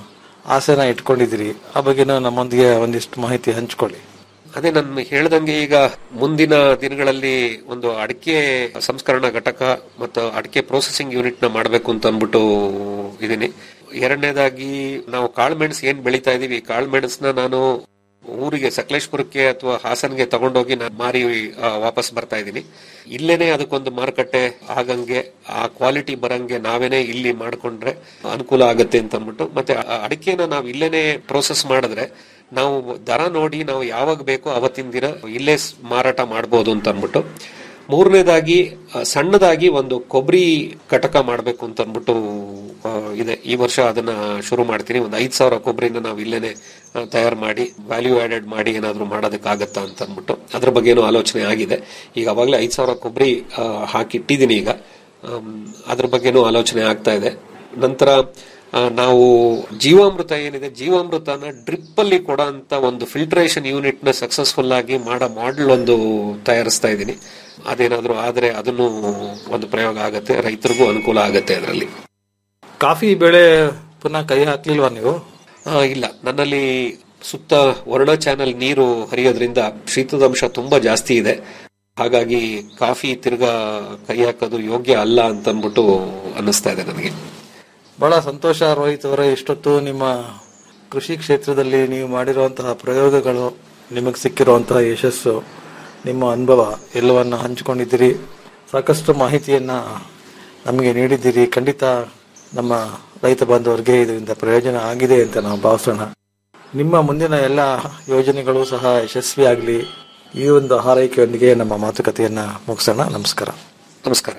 ಆಸೆನ ಇಟ್ಕೊಂಡಿದ್ದೀರಿ ಆ ಬಗ್ಗೆನೂ ನಮ್ಮೊಂದಿಗೆ ಒಂದಿಷ್ಟು ಮಾಹಿತಿ ಹಂಚ್ಕೊಳ್ಳಿ ಅದೇ ನಾನು ಹೇಳ್ದಂಗೆ ಈಗ ಮುಂದಿನ ದಿನಗಳಲ್ಲಿ ಒಂದು ಅಡಿಕೆ ಸಂಸ್ಕರಣಾ ಘಟಕ ಮತ್ತು ಅಡಿಕೆ ಪ್ರೊಸೆಸಿಂಗ್ ಯೂನಿಟ್ ನ ಮಾಡಬೇಕು ಅಂತ ಅಂದ್ಬಿಟ್ಟು ಇದೀನಿ ಎರಡನೇದಾಗಿ ನಾವು ಕಾಳುಮೆಣಸು ಏನ್ ಬೆಳೀತಾ ಇದೀವಿ ಕಾಳುಮೆಣಸನ್ನ ನಾನು ಊರಿಗೆ ಸಕಲೇಶ್ಪುರಕ್ಕೆ ಅಥವಾ ಹಾಸನ್ಗೆ ತಗೊಂಡೋಗಿ ನಾನು ಮಾರಿ ಆ, ವಾಪಸ್ ಬರ್ತಾ ಇದ್ದೀನಿ ಇಲ್ಲೇನೆ ಅದಕ್ಕೊಂದು ಮಾರುಕಟ್ಟೆ ಆಗಂಗೆ ಆ ಕ್ವಾಲಿಟಿ ಬರಂಗೆ ನಾವೇನೆ ಇಲ್ಲಿ ಮಾಡ್ಕೊಂಡ್ರೆ ಅನುಕೂಲ ಆಗುತ್ತೆ ಅಂತ ಅಂದ್ಬಿಟ್ಟು ಮತ್ತೆ ಆ ಅಡಿಕೆನ ನಾವು ಇಲ್ಲೇನೆ ಪ್ರೋಸೆಸ್ ಮಾಡಿದ್ರೆ ನಾವು ದರ ನೋಡಿ ನಾವು ಯಾವಾಗ ಬೇಕೋ ಅವತ್ತಿನ ದಿನ ಇಲ್ಲೇ ಸ್- ಮಾರಾಟ ಮಾಡಬಹುದು ಅಂತ ಅಂದ್ಬಿಟ್ಟು ಮೂರನೇದಾಗಿ ಆ, ಸಣ್ಣದಾಗಿ ಒಂದು ಕೊಬ್ಬರಿ ಘಟಕ ಮಾಡಬೇಕು ಅಂತ ಅಂದ್ಬಿಟ್ಟು ಆ, ಇದೆ ಈ ವರ್ಷ ಅದನ್ನ ಶುರು ಮಾಡ್ತೀನಿ ಒಂದು ಐದ್ ಸಾವಿರ ಕೊಬ್ಬರಿನ ನಾವು ಇಲ್ಲೇನೆ ತಯಾರು ಮಾಡಿ ವ್ಯಾಲ್ಯೂ ಆಡೆಡ್ ಮಾಡಿ ಏನಾದ್ರು ಮಾಡೋದಕ್ಕಾಗತ್ತಾ ಅಂತ ಅಂದ್ಬಿಟ್ಟು ಅದ್ರ ಬಗ್ಗೆನೂ ಆಲೋಚನೆ ಆಗಿದೆ ಈಗ ಅವಾಗಲೇ ಐದ್ ಸಾವಿರ ಕೊಬ್ಬರಿ ಹಾಕಿಟ್ಟಿದ್ದೀನಿ ಈಗ ಆಮ್, ಅದ್ರ ಬಗ್ಗೆನೂ ಆಲೋಚನೆ ಆಗ್ತಾ ಇದೆ ನಂತರ ಆ, ನಾವು ಜೀವಾಮೃತ ಏನಿದೆ ಜೀವಾಮೃತನ ಡ್ರಿಪ್ ಅಲ್ಲಿ ಕೊಡೋ ಅಂತ ಒಂದು ಫಿಲ್ಟ್ರೇಷನ್ ಯೂನಿಟ್ ನ ಸಕ್ಸಸ್ಫುಲ್ ಆಗಿ ಮಾಡೋ ಮಾಡೆಲ್ ಒಂದು ತಯಾರಿಸ್ತಾ ಇದ್ದೀನಿ ಅದೇನಾದ್ರೂ ಆದ್ರೆ ಅದನ್ನು ಒಂದು ಪ್ರಯೋಗ ಆಗತ್ತೆ ರೈತರಿಗೂ ಅನುಕೂಲ ಆಗತ್ತೆ ಅದರಲ್ಲಿ ಕಾಫಿ ಬೆಳೆ ಪುನಃ ಕೈ ಹಾಕ್ಲಿಲ್ವಾ ನೀವು ಇಲ್ಲ ನನ್ನಲ್ಲಿ ಸುತ್ತ ವರ್ಣ ಚಾನೆಲ್ ನೀರು ಹರಿಯೋದ್ರಿಂದ ಶೀತದಂಶ ತುಂಬಾ ಜಾಸ್ತಿ ಇದೆ ಹಾಗಾಗಿ ಕಾಫಿ ತಿರ್ಗಾ ಕೈ ಹಾಕೋದು ಯೋಗ್ಯ ಅಲ್ಲ ಅಂತ ಅಂದ್ಬಿಟ್ಟು ಅನ್ನಿಸ್ತಾ ಇದೆ ನನಗೆ ಬಹಳ ಸಂತೋಷ ರೋಹಿತ್ ಅವರೇ ಇಷ್ಟೊತ್ತು ನಿಮ್ಮ ಕೃಷಿ ಕ್ಷೇತ್ರದಲ್ಲಿ ನೀವು ಮಾಡಿರುವಂತಹ ಪ್ರಯೋಗಗಳು ನಿಮಗೆ ಸಿಕ್ಕಿರುವಂತಹ ಯಶಸ್ಸು ನಿಮ್ಮ ಅನುಭವ ಎಲ್ಲವನ್ನ ಹಂಚಿಕೊಂಡಿದ್ದೀರಿ ಸಾಕಷ್ಟು ಮಾಹಿತಿಯನ್ನ ನಮಗೆ ನೀಡಿದ್ದೀರಿ ಖಂಡಿತ ನಮ್ಮ ರೈತ ಬಾಂಧವರಿಗೆ ಇದರಿಂದ ಪ್ರಯೋಜನ ಆಗಿದೆ ಅಂತ ನಾವು ಭಾವಿಸೋಣ ನಿಮ್ಮ ಮುಂದಿನ ಎಲ್ಲ ಯೋಜನೆಗಳು ಸಹ ಯಶಸ್ವಿಯಾಗಲಿ ಈ ಒಂದು ಹಾರೈಕೆಯೊಂದಿಗೆ ನಮ್ಮ ಮಾತುಕತೆಯನ್ನ ಮುಗಿಸೋಣ ನಮಸ್ಕಾರ ನಮಸ್ಕಾರ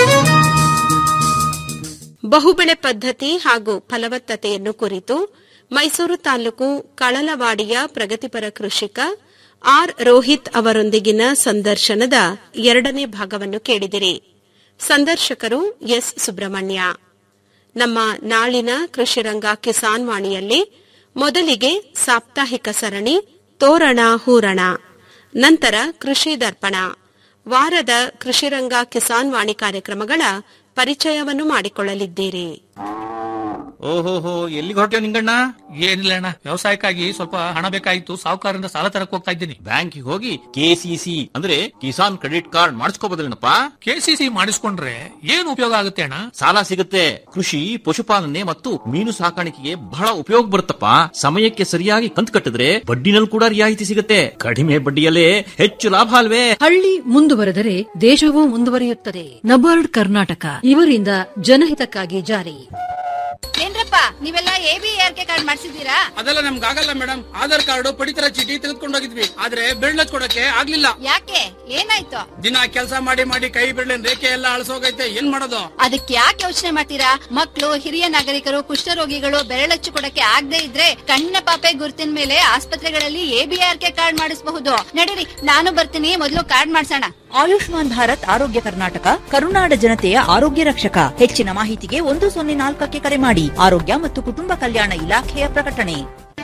ಬಹುಬೆಳೆ ಪದ್ಧತಿ ಹಾಗೂ ಫಲವತ್ತತೆಯನ್ನು ಕುರಿತು ಮೈಸೂರು ತಾಲೂಕು ಕಳಲವಾಡಿಯ ಪ್ರಗತಿಪರ ಕೃಷಿಕ ಆರ್ ರೋಹಿತ್ ಅವರೊಂದಿಗಿನ ಸಂದರ್ಶನದ ಎರಡನೇ ಭಾಗವನ್ನು ಕೇಳಿದಿರಿ ಸಂದರ್ಶಕರು ಎಸ್ ಸುಬ್ರಹ್ಮಣ್ಯ ನಮ್ಮ ನಾಳಿನ ಕೃಷಿರಂಗ ಕಿಸಾನ್ ವಾಣಿಯಲ್ಲಿ ಮೊದಲಿಗೆ ಸಾಪ್ತಾಹಿಕ ಸರಣಿ ತೋರಣ ಹೂರಣ ನಂತರ ಕೃಷಿ ದರ್ಪಣ ವಾರದ ಕೃಷಿರಂಗ ಕಿಸಾನ್ ವಾಣಿ ಕಾರ್ಯಕ್ರಮಗಳ ಪರಿಚಯವನ್ನು ಮಾಡಿಕೊಳ್ಳಲಿದ್ದೀರಿ ಓಹೋಹೋ ಎಲ್ಲಿಗೆ ಹೊರಟ್ಯೋ ನಿಂಗಣ್ಣ ಏನಿಲ್ಲ ಅಣ್ಣ ವ್ಯವಸಾಯಕ್ಕಾಗಿ ಸ್ವಲ್ಪ ಹಣ ಬೇಕಾಗಿತ್ತು ಸಾಹುಕಾರರಿಂದ ಸಾಲ ತರಕ್ ಹೋಗ್ತಾ ಇದ್ದೀನಿ ಬ್ಯಾಂಕಿಗೆ ಹೋಗಿ ಕೆಸಿಸಿ ಅಂದ್ರೆ ಕಿಸಾನ್ ಕ್ರೆಡಿಟ್ ಕಾರ್ಡ್ ಮಾಡಿಸ್ಕೋಬೋದಿಲ್ಲಪ್ಪ ಕೆಸಿಸಿ ಮಾಡಿಸ್ಕೊಂಡ್ರೆ ಏನ್ ಉಪಯೋಗ ಆಗುತ್ತೆ ಅಣ್ಣ ಸಾಲ ಸಿಗುತ್ತೆ ಕೃಷಿ ಪಶುಪಾಲನೆ ಮತ್ತು ಮೀನು ಸಾಕಾಣಿಕೆಗೆ ಬಹಳ ಉಪಯೋಗ ಬರುತ್ತಪ್ಪ ಸಮಯಕ್ಕೆ ಸರಿಯಾಗಿ ಕಂತು ಕಟ್ಟಿದ್ರೆ ಬಡ್ಡಿನಲ್ಲಿ ಕೂಡ ರಿಯಾಯಿತಿ ಸಿಗುತ್ತೆ ಕಡಿಮೆ ಬಡ್ಡಿಯಲ್ಲೇ ಹೆಚ್ಚು ಲಾಭ ಅಲ್ವೇ ಹಳ್ಳಿ ಮುಂದುವರೆದರೆ ದೇಶವೂ ಮುಂದುವರಿಯುತ್ತದೆ ನಬಾರ್ಡ್ ಕರ್ನಾಟಕ ಇವರಿಂದ ಜನಹಿತಕ್ಕಾಗಿ ಜಾರಿ ಏನ್ರಪ್ಪ ನೀವೆಲ್ಲ ಎಬಿಆರ್ಕೆ ಕಾರ್ಡ್ ಮಾಡಿಸಿದ್ದೀರಾ ಅದೆಲ್ಲ ನಮ್ಗೆ ಆಗಲ್ಲ ಮೇಡಮ್ ಆಧಾರ್ ಕಾರ್ಡ್ ಪಡಿತರ ಚೀಟಿ ತೆಗೆದುಕೊಂಡು ಹೋಗಿದ್ವಿ ಆದ್ರೆ ಬೆರಳು ಕೊಡಕ್ಕೆ ಆಗ್ಲಿಲ್ಲ ಯಾಕೆ ಏನಾಯ್ತು ದಿನ ಕೆಲಸ ಮಾಡಿ ಮಾಡಿ ಕೈ ಬೆರಳಿನ ರೇಖೆ ಎಲ್ಲ ಅಳಸೋಗೈತೆ ಏನ್ ಮಾಡೋದು ಅದಕ್ಕೆ ಯಾಕೆ ಯೋಚನೆ ಮಾಡ್ತೀರಾ ಮಕ್ಕಳು ಹಿರಿಯ ನಾಗರಿಕರು ಕುಷ್ಠರೋಗಿಗಳು ಬೆರಳಚ್ಚು ಕೊಡಕ್ಕೆ ಆಗದೆ ಇದ್ರೆ ಕಣ್ಣ ಪಾಪೆ ಗುರುತಿನ ಮೇಲೆ ಆಸ್ಪತ್ರೆಗಳಲ್ಲಿ ಎಬಿಆರ್ಕೆ ಕಾರ್ಡ್ ಮಾಡಿಸಬಹುದು ನಡೀರಿ ನಾನು ಬರ್ತೀನಿ ಮೊದಲು ಕಾರ್ಡ್ ಮಾಡ್ಸೋಣ ಆಯುಷ್ಮಾನ್ ಭಾರತ್ ಆರೋಗ್ಯ ಕರ್ನಾಟಕ ಕರುನಾಡ ಜನತೆಯ ಆರೋಗ್ಯ ರಕ್ಷಕ ಹೆಚ್ಚಿನ ಮಾಹಿತಿಗೆ ಒಂದು ಸೊನ್ನೆ ನಾಲ್ಕಕ್ಕೆ ಕರೆ ಮಾಡಿ ಆರೋಗ್ಯ ಮತ್ತು ಕುಟುಂಬ ಕಲ್ಯಾಣ ಇಲಾಖೆಯ ಪ್ರಕಟಣೆ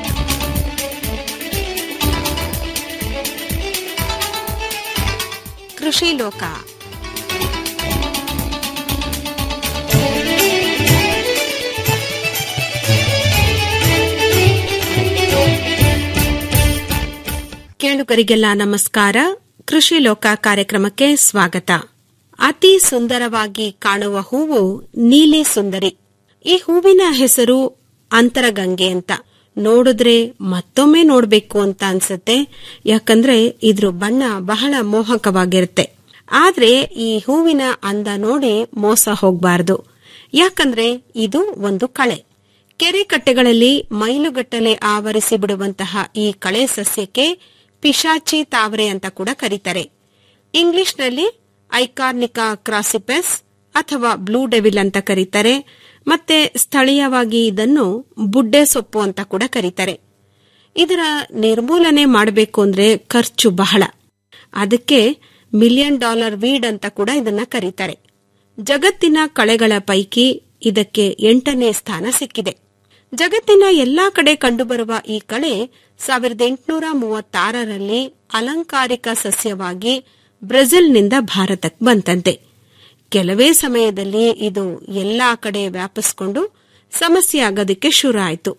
ಕೃಷಿ ಲೋಕ ಕೇಳುಗರಿಗೆಲ್ಲ ನಮಸ್ಕಾರ ಕೃಷಿ ಲೋಕ ಕಾರ್ಯಕ್ರಮಕ್ಕೆ ಸ್ವಾಗತ ಅತಿ ಸುಂದರವಾಗಿ ಕಾಣುವ ಹೂವು ನೀಲಿ ಸುಂದರಿ ಈ ಹೂವಿನ ಹೆಸರು ಅಂತರಗಂಗೆ ಅಂತ ನೋಡಿದ್ರೆ ಮತ್ತೊಮ್ಮೆ ನೋಡ್ಬೇಕು ಅಂತ ಅನ್ಸುತ್ತೆ ಯಾಕಂದ್ರೆ ಇದ್ರ ಬಣ್ಣ ಬಹಳ ಮೋಹಕವಾಗಿರುತ್ತೆ ಆದ್ರೆ ಈ ಹೂವಿನ ಅಂದ ನೋಡಿ ಮೋಸ ಹೋಗ್ಬಾರ್ದು ಯಾಕಂದ್ರೆ ಇದು ಒಂದು ಕಳೆ ಕೆರೆ ಕಟ್ಟೆಗಳಲ್ಲಿ ಮೈಲುಗಟ್ಟಲೆ ಆವರಿಸಿ ಬಿಡುವಂತಹ ಈ ಕಳೆ ಸಸ್ಯಕ್ಕೆ ಪಿಶಾಚಿ ತಾವರೆ ಅಂತ ಕೂಡ ಕರೀತಾರೆ ಇಂಗ್ಲಿಷ್ನಲ್ಲಿ ಐಕಾರ್ನಿಕಾ ಕ್ರಾಸಿಪೆಸ್ ಅಥವಾ ಬ್ಲೂ ಡೆವಿಲ್ ಅಂತ ಕರೀತಾರೆ ಮತ್ತೆ ಸ್ಥಳೀಯವಾಗಿ ಇದನ್ನು ಬುಡ್ಡೆ ಸೊಪ್ಪು ಅಂತ ಕೂಡ ಕರೀತಾರೆ ಇದರ ನಿರ್ಮೂಲನೆ ಮಾಡಬೇಕು ಅಂದ್ರೆ ಖರ್ಚು ಬಹಳ ಅದಕ್ಕೆ ಮಿಲಿಯನ್ ಡಾಲರ್ ವೀಡ್ ಅಂತ ಕೂಡ ಇದನ್ನ ಕರೀತಾರೆ ಜಗತ್ತಿನ ಕಳೆಗಳ ಪೈಕಿ ಇದಕ್ಕೆ ಎಂಟನೇ ಸ್ಥಾನ ಸಿಕ್ಕಿದೆ ಜಗತ್ತಿನ ಎಲ್ಲಾ ಕಡೆ ಕಂಡುಬರುವ ಈ ಕಳೆ ಸಾವಿರದ ಎಂಟುನೂರ ಮೂವತ್ತಾರರಲ್ಲಿ ಅಲಂಕಾರಿಕ ಸಸ್ಯವಾಗಿ ಬ್ರೆಜಿಲ್ನಿಂದ ಭಾರತಕ್ಕೆ ಬಂತಂತೆ ಕೆಲವೇ ಸಮಯದಲ್ಲಿ ಇದು ಎಲ್ಲಾ ಕಡೆ ವ್ಯಾಪಿಸಿಕೊಂಡು ಸಮಸ್ಯೆ ಆಗೋದಕ್ಕೆ ಶುರು ಆಯಿತು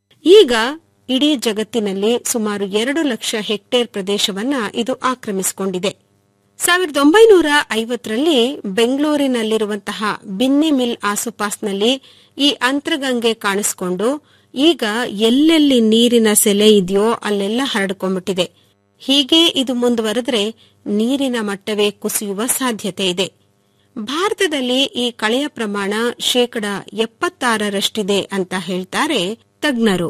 ಈಗ ಇಡೀ ಜಗತ್ತಿನಲ್ಲಿ ಸುಮಾರು ಎರಡು ಲಕ್ಷ ಹೆಕ್ಟೇರ್ ಪ್ರದೇಶವನ್ನ ಇದು ಆಕ್ರಮಿಸಿಕೊಂಡಿದೆ ಸಾವಿರದ ಒಂಬೈನೂರ ಐವತ್ತರಲ್ಲಿ ಬೆಂಗಳೂರಿನಲ್ಲಿರುವಂತಹ ಬಿನ್ನಿ ಮಿಲ್ ಆಸುಪಾಸ್ನಲ್ಲಿ ಈ ಅಂತರಗಂಗೆ ಕಾಣಿಸಿಕೊಂಡು ಈಗ ಎಲ್ಲೆಲ್ಲಿ ನೀರಿನ ಸೆಲೆ ಇದೆಯೋ ಅಲ್ಲೆಲ್ಲ ಹರಡ್ಕೊಂಡ್ಬಿಟ್ಟಿದೆ ಹೀಗೆ ಇದು ಮುಂದುವರೆದ್ರೆ ನೀರಿನ ಮಟ್ಟವೇ ಕುಸಿಯುವ ಸಾಧ್ಯತೆ ಇದೆ ಭಾರತದಲ್ಲಿ ಈ ಕಳೆಯ ಪ್ರಮಾಣ ಶೇಕಡ ಎಪ್ಪತ್ತಾರರಷ್ಟಿದೆ ಅಂತ ಹೇಳ್ತಾರೆ ತಜ್ಞರು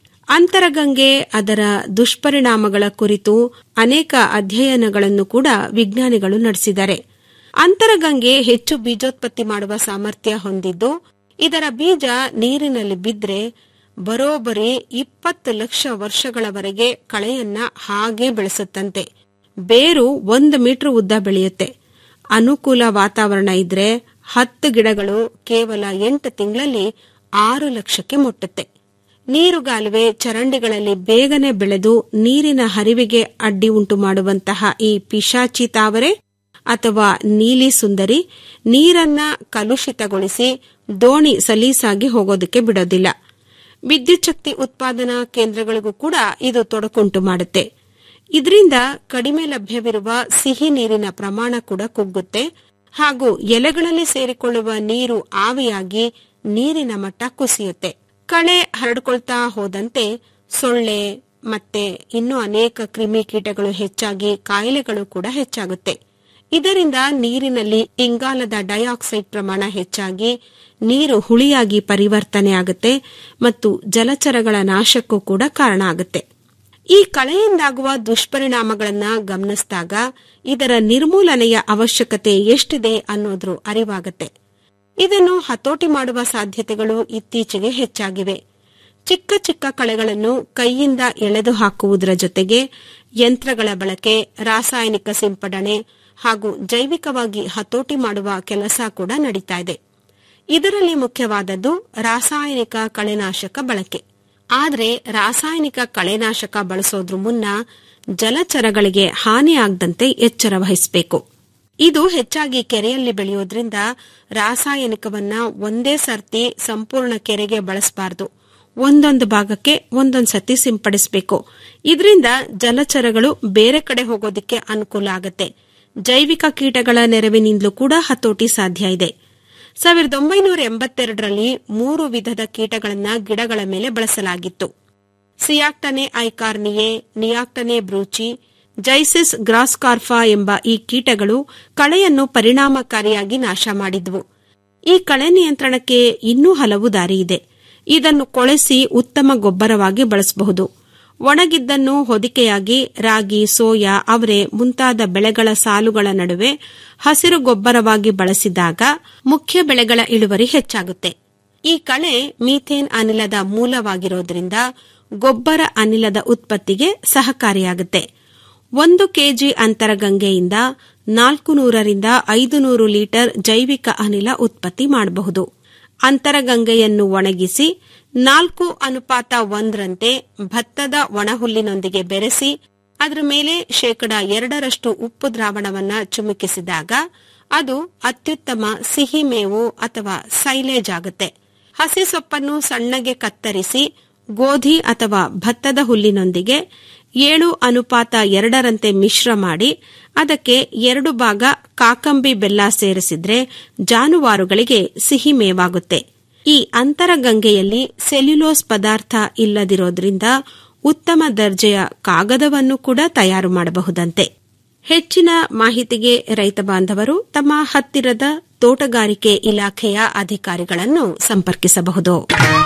ಅಂತರಗಂಗೆ ಅದರ ದುಷ್ಪರಿಣಾಮಗಳ ಕುರಿತು ಅನೇಕ ಅಧ್ಯಯನಗಳನ್ನು ಕೂಡ ವಿಜ್ಞಾನಿಗಳು ನಡೆಸಿದ್ದಾರೆ ಅಂತರಗಂಗೆ ಹೆಚ್ಚು ಬೀಜೋತ್ಪತ್ತಿ ಮಾಡುವ ಸಾಮರ್ಥ್ಯ ಹೊಂದಿದ್ದು ಇದರ ಬೀಜ ನೀರಿನಲ್ಲಿ ಬಿದ್ರೆ ಬರೋಬ್ಬರಿ ಇಪ್ಪತ್ತು ಲಕ್ಷ ವರ್ಷಗಳವರೆಗೆ ಕಳೆಯನ್ನ ಹಾಗೆ ಬೆಳೆಸುತ್ತಂತೆ ಬೇರು ಒಂದು ಮೀಟರ್ ಉದ್ದ ಬೆಳೆಯುತ್ತೆ ಅನುಕೂಲ ವಾತಾವರಣ ಇದ್ರೆ ಹತ್ತು ಗಿಡಗಳು ಕೇವಲ ಎಂಟು ತಿಂಗಳಲ್ಲಿ ಆರು ಲಕ್ಷಕ್ಕೆ ಮುಟ್ಟುತ್ತೆ ನೀರುಗಾಲುವೆ ಚರಂಡಿಗಳಲ್ಲಿ ಬೇಗನೆ ಬೆಳೆದು ನೀರಿನ ಹರಿವಿಗೆ ಅಡ್ಡಿ ಉಂಟು ಮಾಡುವಂತಹ ಈ ಪಿಶಾಚಿ ತಾವರೆ ಅಥವಾ ನೀಲಿ ಸುಂದರಿ ನೀರನ್ನ ಕಲುಷಿತಗೊಳಿಸಿ ದೋಣಿ ಸಲೀಸಾಗಿ ಹೋಗೋದಕ್ಕೆ ಬಿಡೋದಿಲ್ಲ ವಿದ್ಯುತ್ ಶಕ್ತಿ ಉತ್ಪಾದನಾ ಕೇಂದ್ರಗಳಿಗೂ ಕೂಡ ಇದು ತೊಡಕುಂಟು ಮಾಡುತ್ತೆ ಇದರಿಂದ ಕಡಿಮೆ ಲಭ್ಯವಿರುವ ಸಿಹಿ ನೀರಿನ ಪ್ರಮಾಣ ಕೂಡ ಕುಗ್ಗುತ್ತೆ ಹಾಗೂ ಎಲೆಗಳಲ್ಲಿ ಸೇರಿಕೊಳ್ಳುವ ನೀರು ಆವಿಯಾಗಿ ನೀರಿನ ಮಟ್ಟ ಕುಸಿಯುತ್ತೆ ಕಳೆ ಹರಡ್ಕೊಳ್ತಾ ಹೋದಂತೆ ಸೊಳ್ಳೆ ಮತ್ತೆ ಇನ್ನೂ ಅನೇಕ ಕ್ರಿಮಿಕೀಟಗಳು ಹೆಚ್ಚಾಗಿ ಕಾಯಿಲೆಗಳು ಕೂಡ ಹೆಚ್ಚಾಗುತ್ತೆ ಇದರಿಂದ ನೀರಿನಲ್ಲಿ ಇಂಗಾಲದ ಡೈಆಕ್ಸೈಡ್ ಪ್ರಮಾಣ ಹೆಚ್ಚಾಗಿ ನೀರು ಹುಳಿಯಾಗಿ ಪರಿವರ್ತನೆ ಆಗುತ್ತೆ ಮತ್ತು ಜಲಚರಗಳ ನಾಶಕ್ಕೂ ಕೂಡ ಕಾರಣ ಆಗುತ್ತೆ ಈ ಕಳೆಯಿಂದಾಗುವ ದುಷ್ಪರಿಣಾಮಗಳನ್ನ ಗಮನಿಸಿದಾಗ ಇದರ ನಿರ್ಮೂಲನೆಯ ಅವಶ್ಯಕತೆ ಎಷ್ಟಿದೆ ಅನ್ನೋದ್ರ ಅರಿವಾಗುತ್ತೆ ಇದನ್ನು ಹತೋಟಿ ಮಾಡುವ ಸಾಧ್ಯತೆಗಳು ಇತ್ತೀಚೆಗೆ ಹೆಚ್ಚಾಗಿವೆ ಚಿಕ್ಕ ಚಿಕ್ಕ ಕಳೆಗಳನ್ನು ಕೈಯಿಂದ ಎಳೆದು ಹಾಕುವುದರ ಜೊತೆಗೆ ಯಂತ್ರಗಳ ಬಳಕೆ ರಾಸಾಯನಿಕ ಸಿಂಪಡಣೆ ಹಾಗೂ ಜೈವಿಕವಾಗಿ ಹತೋಟಿ ಮಾಡುವ ಕೆಲಸ ಕೂಡ ನಡೀತಾ ಇದೆ ಇದರಲ್ಲಿ ಮುಖ್ಯವಾದದ್ದು ರಾಸಾಯನಿಕ ಕಳೆನಾಶಕ ಬಳಕೆ ಆದರೆ ರಾಸಾಯನಿಕ ಕಳೆನಾಶಕ ಬಳಸೋದ್ರ ಮುನ್ನ ಜಲಚರಗಳಿಗೆ ಹಾನಿಯಾಗದಂತೆ ಎಚ್ಚರ ವಹಿಸಬೇಕು ಇದು ಹೆಚ್ಚಾಗಿ ಕೆರೆಯಲ್ಲಿ ಬೆಳೆಯೋದ್ರಿಂದ ರಾಸಾಯನಿಕವನ್ನ ಒಂದೇ ಸರ್ತಿ ಸಂಪೂರ್ಣ ಕೆರೆಗೆ ಬಳಸಬಾರದು ಒಂದೊಂದು ಭಾಗಕ್ಕೆ ಒಂದೊಂದು ಸತಿ ಸಿಂಪಡಿಸಬೇಕು ಇದರಿಂದ ಜಲಚರಗಳು ಬೇರೆ ಕಡೆ ಹೋಗೋದಕ್ಕೆ ಅನುಕೂಲ ಆಗುತ್ತೆ ಜೈವಿಕ ಕೀಟಗಳ ನೆರವಿನಿಂದಲೂ ಕೂಡ ಹತೋಟಿ ಸಾಧ್ಯ ಇದೆ ಸಾವಿರದ ಒಂಬೈನೂರ ಎಂಬತ್ತೆರಡರಲ್ಲಿ ಮೂರು ವಿಧದ ಕೀಟಗಳನ್ನ ಗಿಡಗಳ ಮೇಲೆ ಬಳಸಲಾಗಿತ್ತು ಸಿಯಾಕ್ಟನೆ ಐಕಾರ್ನಿಯೆ ನಿಯಾಕ್ಟನೆ ಬ್ರೂಚಿ ಜೈಸಿಸ್ ಗ್ರಾಸ್ಕಾರ್ಫಾ ಎಂಬ ಈ ಕೀಟಗಳು ಕಳೆಯನ್ನು ಪರಿಣಾಮಕಾರಿಯಾಗಿ ನಾಶ ಮಾಡಿದ್ವು ಈ ಕಳೆ ನಿಯಂತ್ರಣಕ್ಕೆ ಇನ್ನೂ ಹಲವು ದಾರಿ ಇದೆ ಇದನ್ನು ಕೊಳೆಸಿ ಉತ್ತಮ ಗೊಬ್ಬರವಾಗಿ ಬಳಸಬಹುದು ಒಣಗಿದ್ದನ್ನು ಹೊದಿಕೆಯಾಗಿ ರಾಗಿ ಸೋಯಾ ಅವರೆ ಮುಂತಾದ ಬೆಳೆಗಳ ಸಾಲುಗಳ ನಡುವೆ ಹಸಿರು ಗೊಬ್ಬರವಾಗಿ ಬಳಸಿದಾಗ ಮುಖ್ಯ ಬೆಳೆಗಳ ಇಳುವರಿ ಹೆಚ್ಚಾಗುತ್ತೆ ಈ ಕಳೆ ಮೀಥೇನ್ ಅನಿಲದ ಮೂಲವಾಗಿರೋದ್ರಿಂದ ಗೊಬ್ಬರ ಅನಿಲದ ಉತ್ಪತ್ತಿಗೆ ಸಹಕಾರಿಯಾಗುತ್ತೆ ಒಂದು ಕೆಜಿ ಅಂತರಗಂಗೆಯಿಂದ ನಾಲ್ಕು ನೂರರಿಂದ ಐದು ನೂರು ಲೀಟರ್ ಜೈವಿಕ ಅನಿಲ ಉತ್ಪತ್ತಿ ಮಾಡಬಹುದು ಅಂತರಗಂಗೆಯನ್ನು ಒಣಗಿಸಿ ನಾಲ್ಕು ಅನುಪಾತ ಒಂದರಂತೆ ಭತ್ತದ ಒಣಹುಲ್ಲಿನೊಂದಿಗೆ ಬೆರೆಸಿ ಅದರ ಮೇಲೆ ಶೇಕಡ ಎರಡರಷ್ಟು ಉಪ್ಪು ದ್ರಾವಣವನ್ನ ಚುಮುಕಿಸಿದಾಗ ಅದು ಅತ್ಯುತ್ತಮ ಸಿಹಿ ಮೇವು ಅಥವಾ ಸೈಲೇಜ್ ಆಗುತ್ತೆ ಹಸಿ ಸೊಪ್ಪನ್ನು ಸಣ್ಣಗೆ ಕತ್ತರಿಸಿ ಗೋಧಿ ಅಥವಾ ಭತ್ತದ ಹುಲ್ಲಿನೊಂದಿಗೆ ಏಳು ಅನುಪಾತ ಎರಡರಂತೆ ಮಿಶ್ರ ಮಾಡಿ ಅದಕ್ಕೆ ಎರಡು ಭಾಗ ಕಾಕಂಬಿ ಬೆಲ್ಲ ಸೇರಿಸಿದ್ರೆ ಜಾನುವಾರುಗಳಿಗೆ ಸಿಹಿ ಮೇವಾಗುತ್ತೆ ಈ ಅಂತರಗಂಗೆಯಲ್ಲಿ ಸೆಲ್ಯುಲೋಸ್ ಪದಾರ್ಥ ಇಲ್ಲದಿರೋದ್ರಿಂದ ಉತ್ತಮ ದರ್ಜೆಯ ಕಾಗದವನ್ನು ಕೂಡ ತಯಾರು ಮಾಡಬಹುದಂತೆ ಹೆಚ್ಚಿನ ಮಾಹಿತಿಗೆ ರೈತ ಬಾಂಧವರು ತಮ್ಮ ಹತ್ತಿರದ ತೋಟಗಾರಿಕೆ ಇಲಾಖೆಯ ಅಧಿಕಾರಿಗಳನ್ನು ಸಂಪರ್ಕಿಸಬಹುದು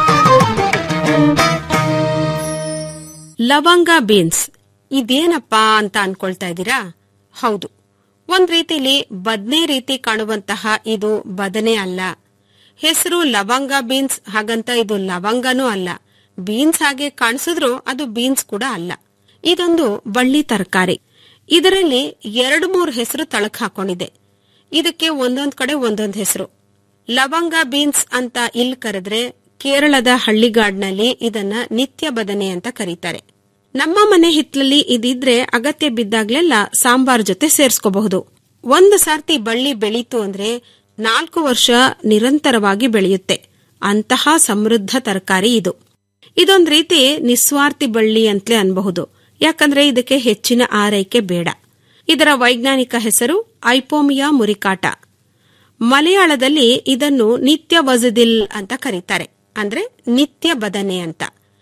ಲವಂಗ ಬೀನ್ಸ್ ಇದೇನಪ್ಪಾ ಅಂತ ಅನ್ಕೊಳ್ತಾ ಇದ್ದೀರಾ ಹೌದು ಒಂದ್ ರೀತಿಲಿ ಬದನೆ ರೀತಿ ಕಾಣುವಂತಹ ಇದು ಬದನೆ ಅಲ್ಲ ಹೆಸರು ಲವಂಗ ಬೀನ್ಸ್ ಹಾಗಂತ ಇದು ಲವಂಗನೂ ಅಲ್ಲ ಬೀನ್ಸ್ ಹಾಗೆ ಕಾಣಿಸಿದ್ರು ಅದು ಬೀನ್ಸ್ ಕೂಡ ಅಲ್ಲ ಇದೊಂದು ಬಳ್ಳಿ ತರಕಾರಿ ಇದರಲ್ಲಿ ಎರಡು ಮೂರು ಹೆಸರು ತಳಕ್ ಹಾಕೊಂಡಿದೆ ಇದಕ್ಕೆ ಒಂದೊಂದ್ ಕಡೆ ಒಂದೊಂದ್ ಹೆಸರು ಲವಂಗ ಬೀನ್ಸ್ ಅಂತ ಇಲ್ಲಿ ಕರೆದ್ರೆ ಕೇರಳದ ಹಳ್ಳಿಗಾಡ್ನಲ್ಲಿ ಇದನ್ನ ನಿತ್ಯ ಬದನೆ ಅಂತ ಕರೀತಾರೆ ನಮ್ಮ ಮನೆ ಹಿತ್ಲಲ್ಲಿ ಇದಿದ್ರೆ ಅಗತ್ಯ ಬಿದ್ದಾಗ್ಲೆಲ್ಲ ಸಾಂಬಾರ್ ಜೊತೆ ಸೇರ್ಸ್ಕೋಬಹುದು ಒಂದು ಸಾರ್ತಿ ಬಳ್ಳಿ ಬೆಳೀತು ಅಂದ್ರೆ ನಾಲ್ಕು ವರ್ಷ ನಿರಂತರವಾಗಿ ಬೆಳೆಯುತ್ತೆ ಅಂತಹ ಸಮೃದ್ಧ ತರಕಾರಿ ಇದು ಇದೊಂದ್ ರೀತಿ ನಿಸ್ವಾರ್ಥಿ ಬಳ್ಳಿ ಅಂತಲೇ ಅನ್ಬಹುದು ಯಾಕಂದ್ರೆ ಇದಕ್ಕೆ ಹೆಚ್ಚಿನ ಆರೈಕೆ ಬೇಡ ಇದರ ವೈಜ್ಞಾನಿಕ ಹೆಸರು ಐಪೋಮಿಯಾ ಮುರಿಕಾಟ ಮಲಯಾಳದಲ್ಲಿ ಇದನ್ನು ನಿತ್ಯ ವಜದಿಲ್ ಅಂತ ಕರೀತಾರೆ ಅಂದ್ರೆ ನಿತ್ಯ ಬದನೆ ಅಂತ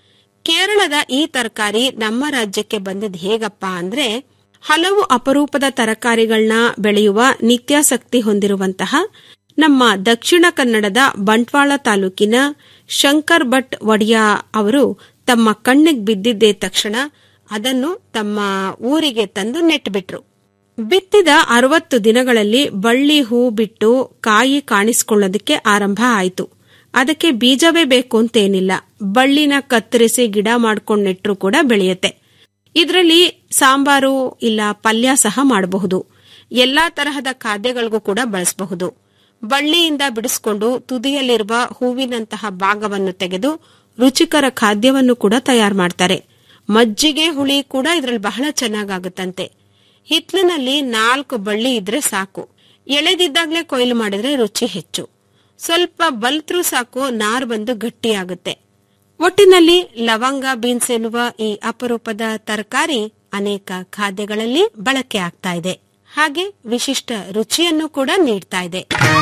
ಕೇರಳದ ಈ ತರಕಾರಿ ನಮ್ಮ ರಾಜ್ಯಕ್ಕೆ ಬಂದಿದ್ ಹೇಗಪ್ಪ ಅಂದ್ರೆ ಹಲವು ಅಪರೂಪದ ತರಕಾರಿಗಳನ್ನ ಬೆಳೆಯುವ ನಿತ್ಯಾಸಕ್ತಿ ಹೊಂದಿರುವಂತಹ ನಮ್ಮ ದಕ್ಷಿಣ ಕನ್ನಡದ ಬಂಟ್ವಾಳ ತಾಲೂಕಿನ ಶಂಕರ್ ಭಟ್ ಒಡಿಯಾ ಅವರು ತಮ್ಮ ಕಣ್ಣಿಗೆ ಬಿದ್ದಿದ್ದೇ ತಕ್ಷಣ ಅದನ್ನು ತಮ್ಮ ಊರಿಗೆ ತಂದು ನೆಟ್ಬಿಟ್ರು ಬಿತ್ತಿದ ಅರವತ್ತು ದಿನಗಳಲ್ಲಿ ಬಳ್ಳಿ ಹೂ ಬಿಟ್ಟು ಕಾಯಿ ಕಾಣಿಸಿಕೊಳ್ಳೋದಕ್ಕೆ ಆರಂಭ ಆಯಿತು ಅದಕ್ಕೆ ಬೀಜವೇ ಬೇಕು ಅಂತೇನಿಲ್ಲ ಬಳ್ಳಿನ ಕತ್ತರಿಸಿ ಗಿಡ ಮಾಡ್ಕೊಂಡು ನೆಟ್ರು ಕೂಡ ಬೆಳೆಯುತ್ತೆ ಇದರಲ್ಲಿ ಸಾಂಬಾರು ಇಲ್ಲ ಪಲ್ಯ ಸಹ ಮಾಡಬಹುದು ಎಲ್ಲಾ ತರಹದ ಖಾದ್ಯಗಳಿಗೂ ಕೂಡ ಬಳಸಬಹುದು ಬಳ್ಳಿಯಿಂದ ಬಿಡಿಸಿಕೊಂಡು ತುದಿಯಲ್ಲಿರುವ ಹೂವಿನಂತಹ ಭಾಗವನ್ನು ತೆಗೆದು ರುಚಿಕರ ಖಾದ್ಯವನ್ನು ಕೂಡ ತಯಾರು ಮಾಡ್ತಾರೆ ಮಜ್ಜಿಗೆ ಹುಳಿ ಕೂಡ ಇದರಲ್ಲಿ ಬಹಳ ಚೆನ್ನಾಗಾಗುತ್ತಂತೆ ಹಿತ್ಲಿನಲ್ಲಿ ನಾಲ್ಕು ಬಳ್ಳಿ ಇದ್ರೆ ಸಾಕು ಎಳೆದಿದ್ದಾಗ್ಲೇ ಕೊಯ್ಲು ಮಾಡಿದ್ರೆ ರುಚಿ ಹೆಚ್ಚು ಸ್ವಲ್ಪ ಬಲ್ತ್ರೂ ಸಾಕು ನಾರ್ ಬಂದು ಗಟ್ಟಿಯಾಗುತ್ತೆ ಒಟ್ಟಿನಲ್ಲಿ ಲವಂಗ ಬೀನ್ಸ್ ಎನ್ನುವ ಈ ಅಪರೂಪದ ತರಕಾರಿ ಅನೇಕ ಖಾದ್ಯಗಳಲ್ಲಿ ಬಳಕೆ ಆಗ್ತಾ ಇದೆ ಹಾಗೆ ವಿಶಿಷ್ಟ ರುಚಿಯನ್ನು ಕೂಡ ನೀಡ್ತಾ ಇದೆ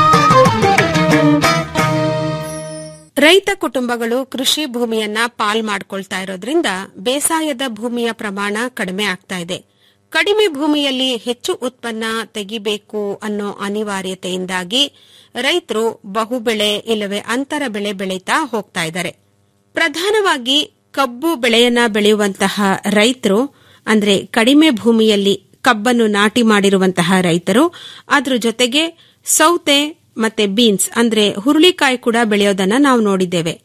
ರೈತ ಕುಟುಂಬಗಳು ಕೃಷಿ ಭೂಮಿಯನ್ನ ಪಾಲ್ ಮಾಡ್ಕೊಳ್ತಾ ಇರೋದ್ರಿಂದ ಬೇಸಾಯದ ಭೂಮಿಯ ಪ್ರಮಾಣ ಕಡಿಮೆ ಆಗ್ತಾ ಇದೆ ಕಡಿಮೆ ಭೂಮಿಯಲ್ಲಿ ಹೆಚ್ಚು ಉತ್ಪನ್ನ ತೆಗಿಬೇಕು ಅನ್ನೋ ಅನಿವಾರ್ಯತೆಯಿಂದಾಗಿ ರೈತರು ಬಹುಬೆಳೆ ಇಲ್ಲವೇ ಅಂತರ ಬೆಳೆ ಬೆಳೀತಾ ಹೋಗ್ತಾ ಇದ್ದಾರೆ ಪ್ರಧಾನವಾಗಿ ಕಬ್ಬು ಬೆಳೆಯನ್ನ ಬೆಳೆಯುವಂತಹ ರೈತರು ಅಂದ್ರೆ ಕಡಿಮೆ ಭೂಮಿಯಲ್ಲಿ ಕಬ್ಬನ್ನು ನಾಟಿ ಮಾಡಿರುವಂತಹ ರೈತರು ಅದ್ರ ಜೊತೆಗೆ ಸೌತೆ ಮತ್ತೆ ಬೀನ್ಸ್ ಅಂದ್ರೆ ಹುರುಳಿಕಾಯಿ ಕೂಡ ಬೆಳೆಯೋದನ್ನ ನಾವು ನೋಡಿದ್ದೇವೆ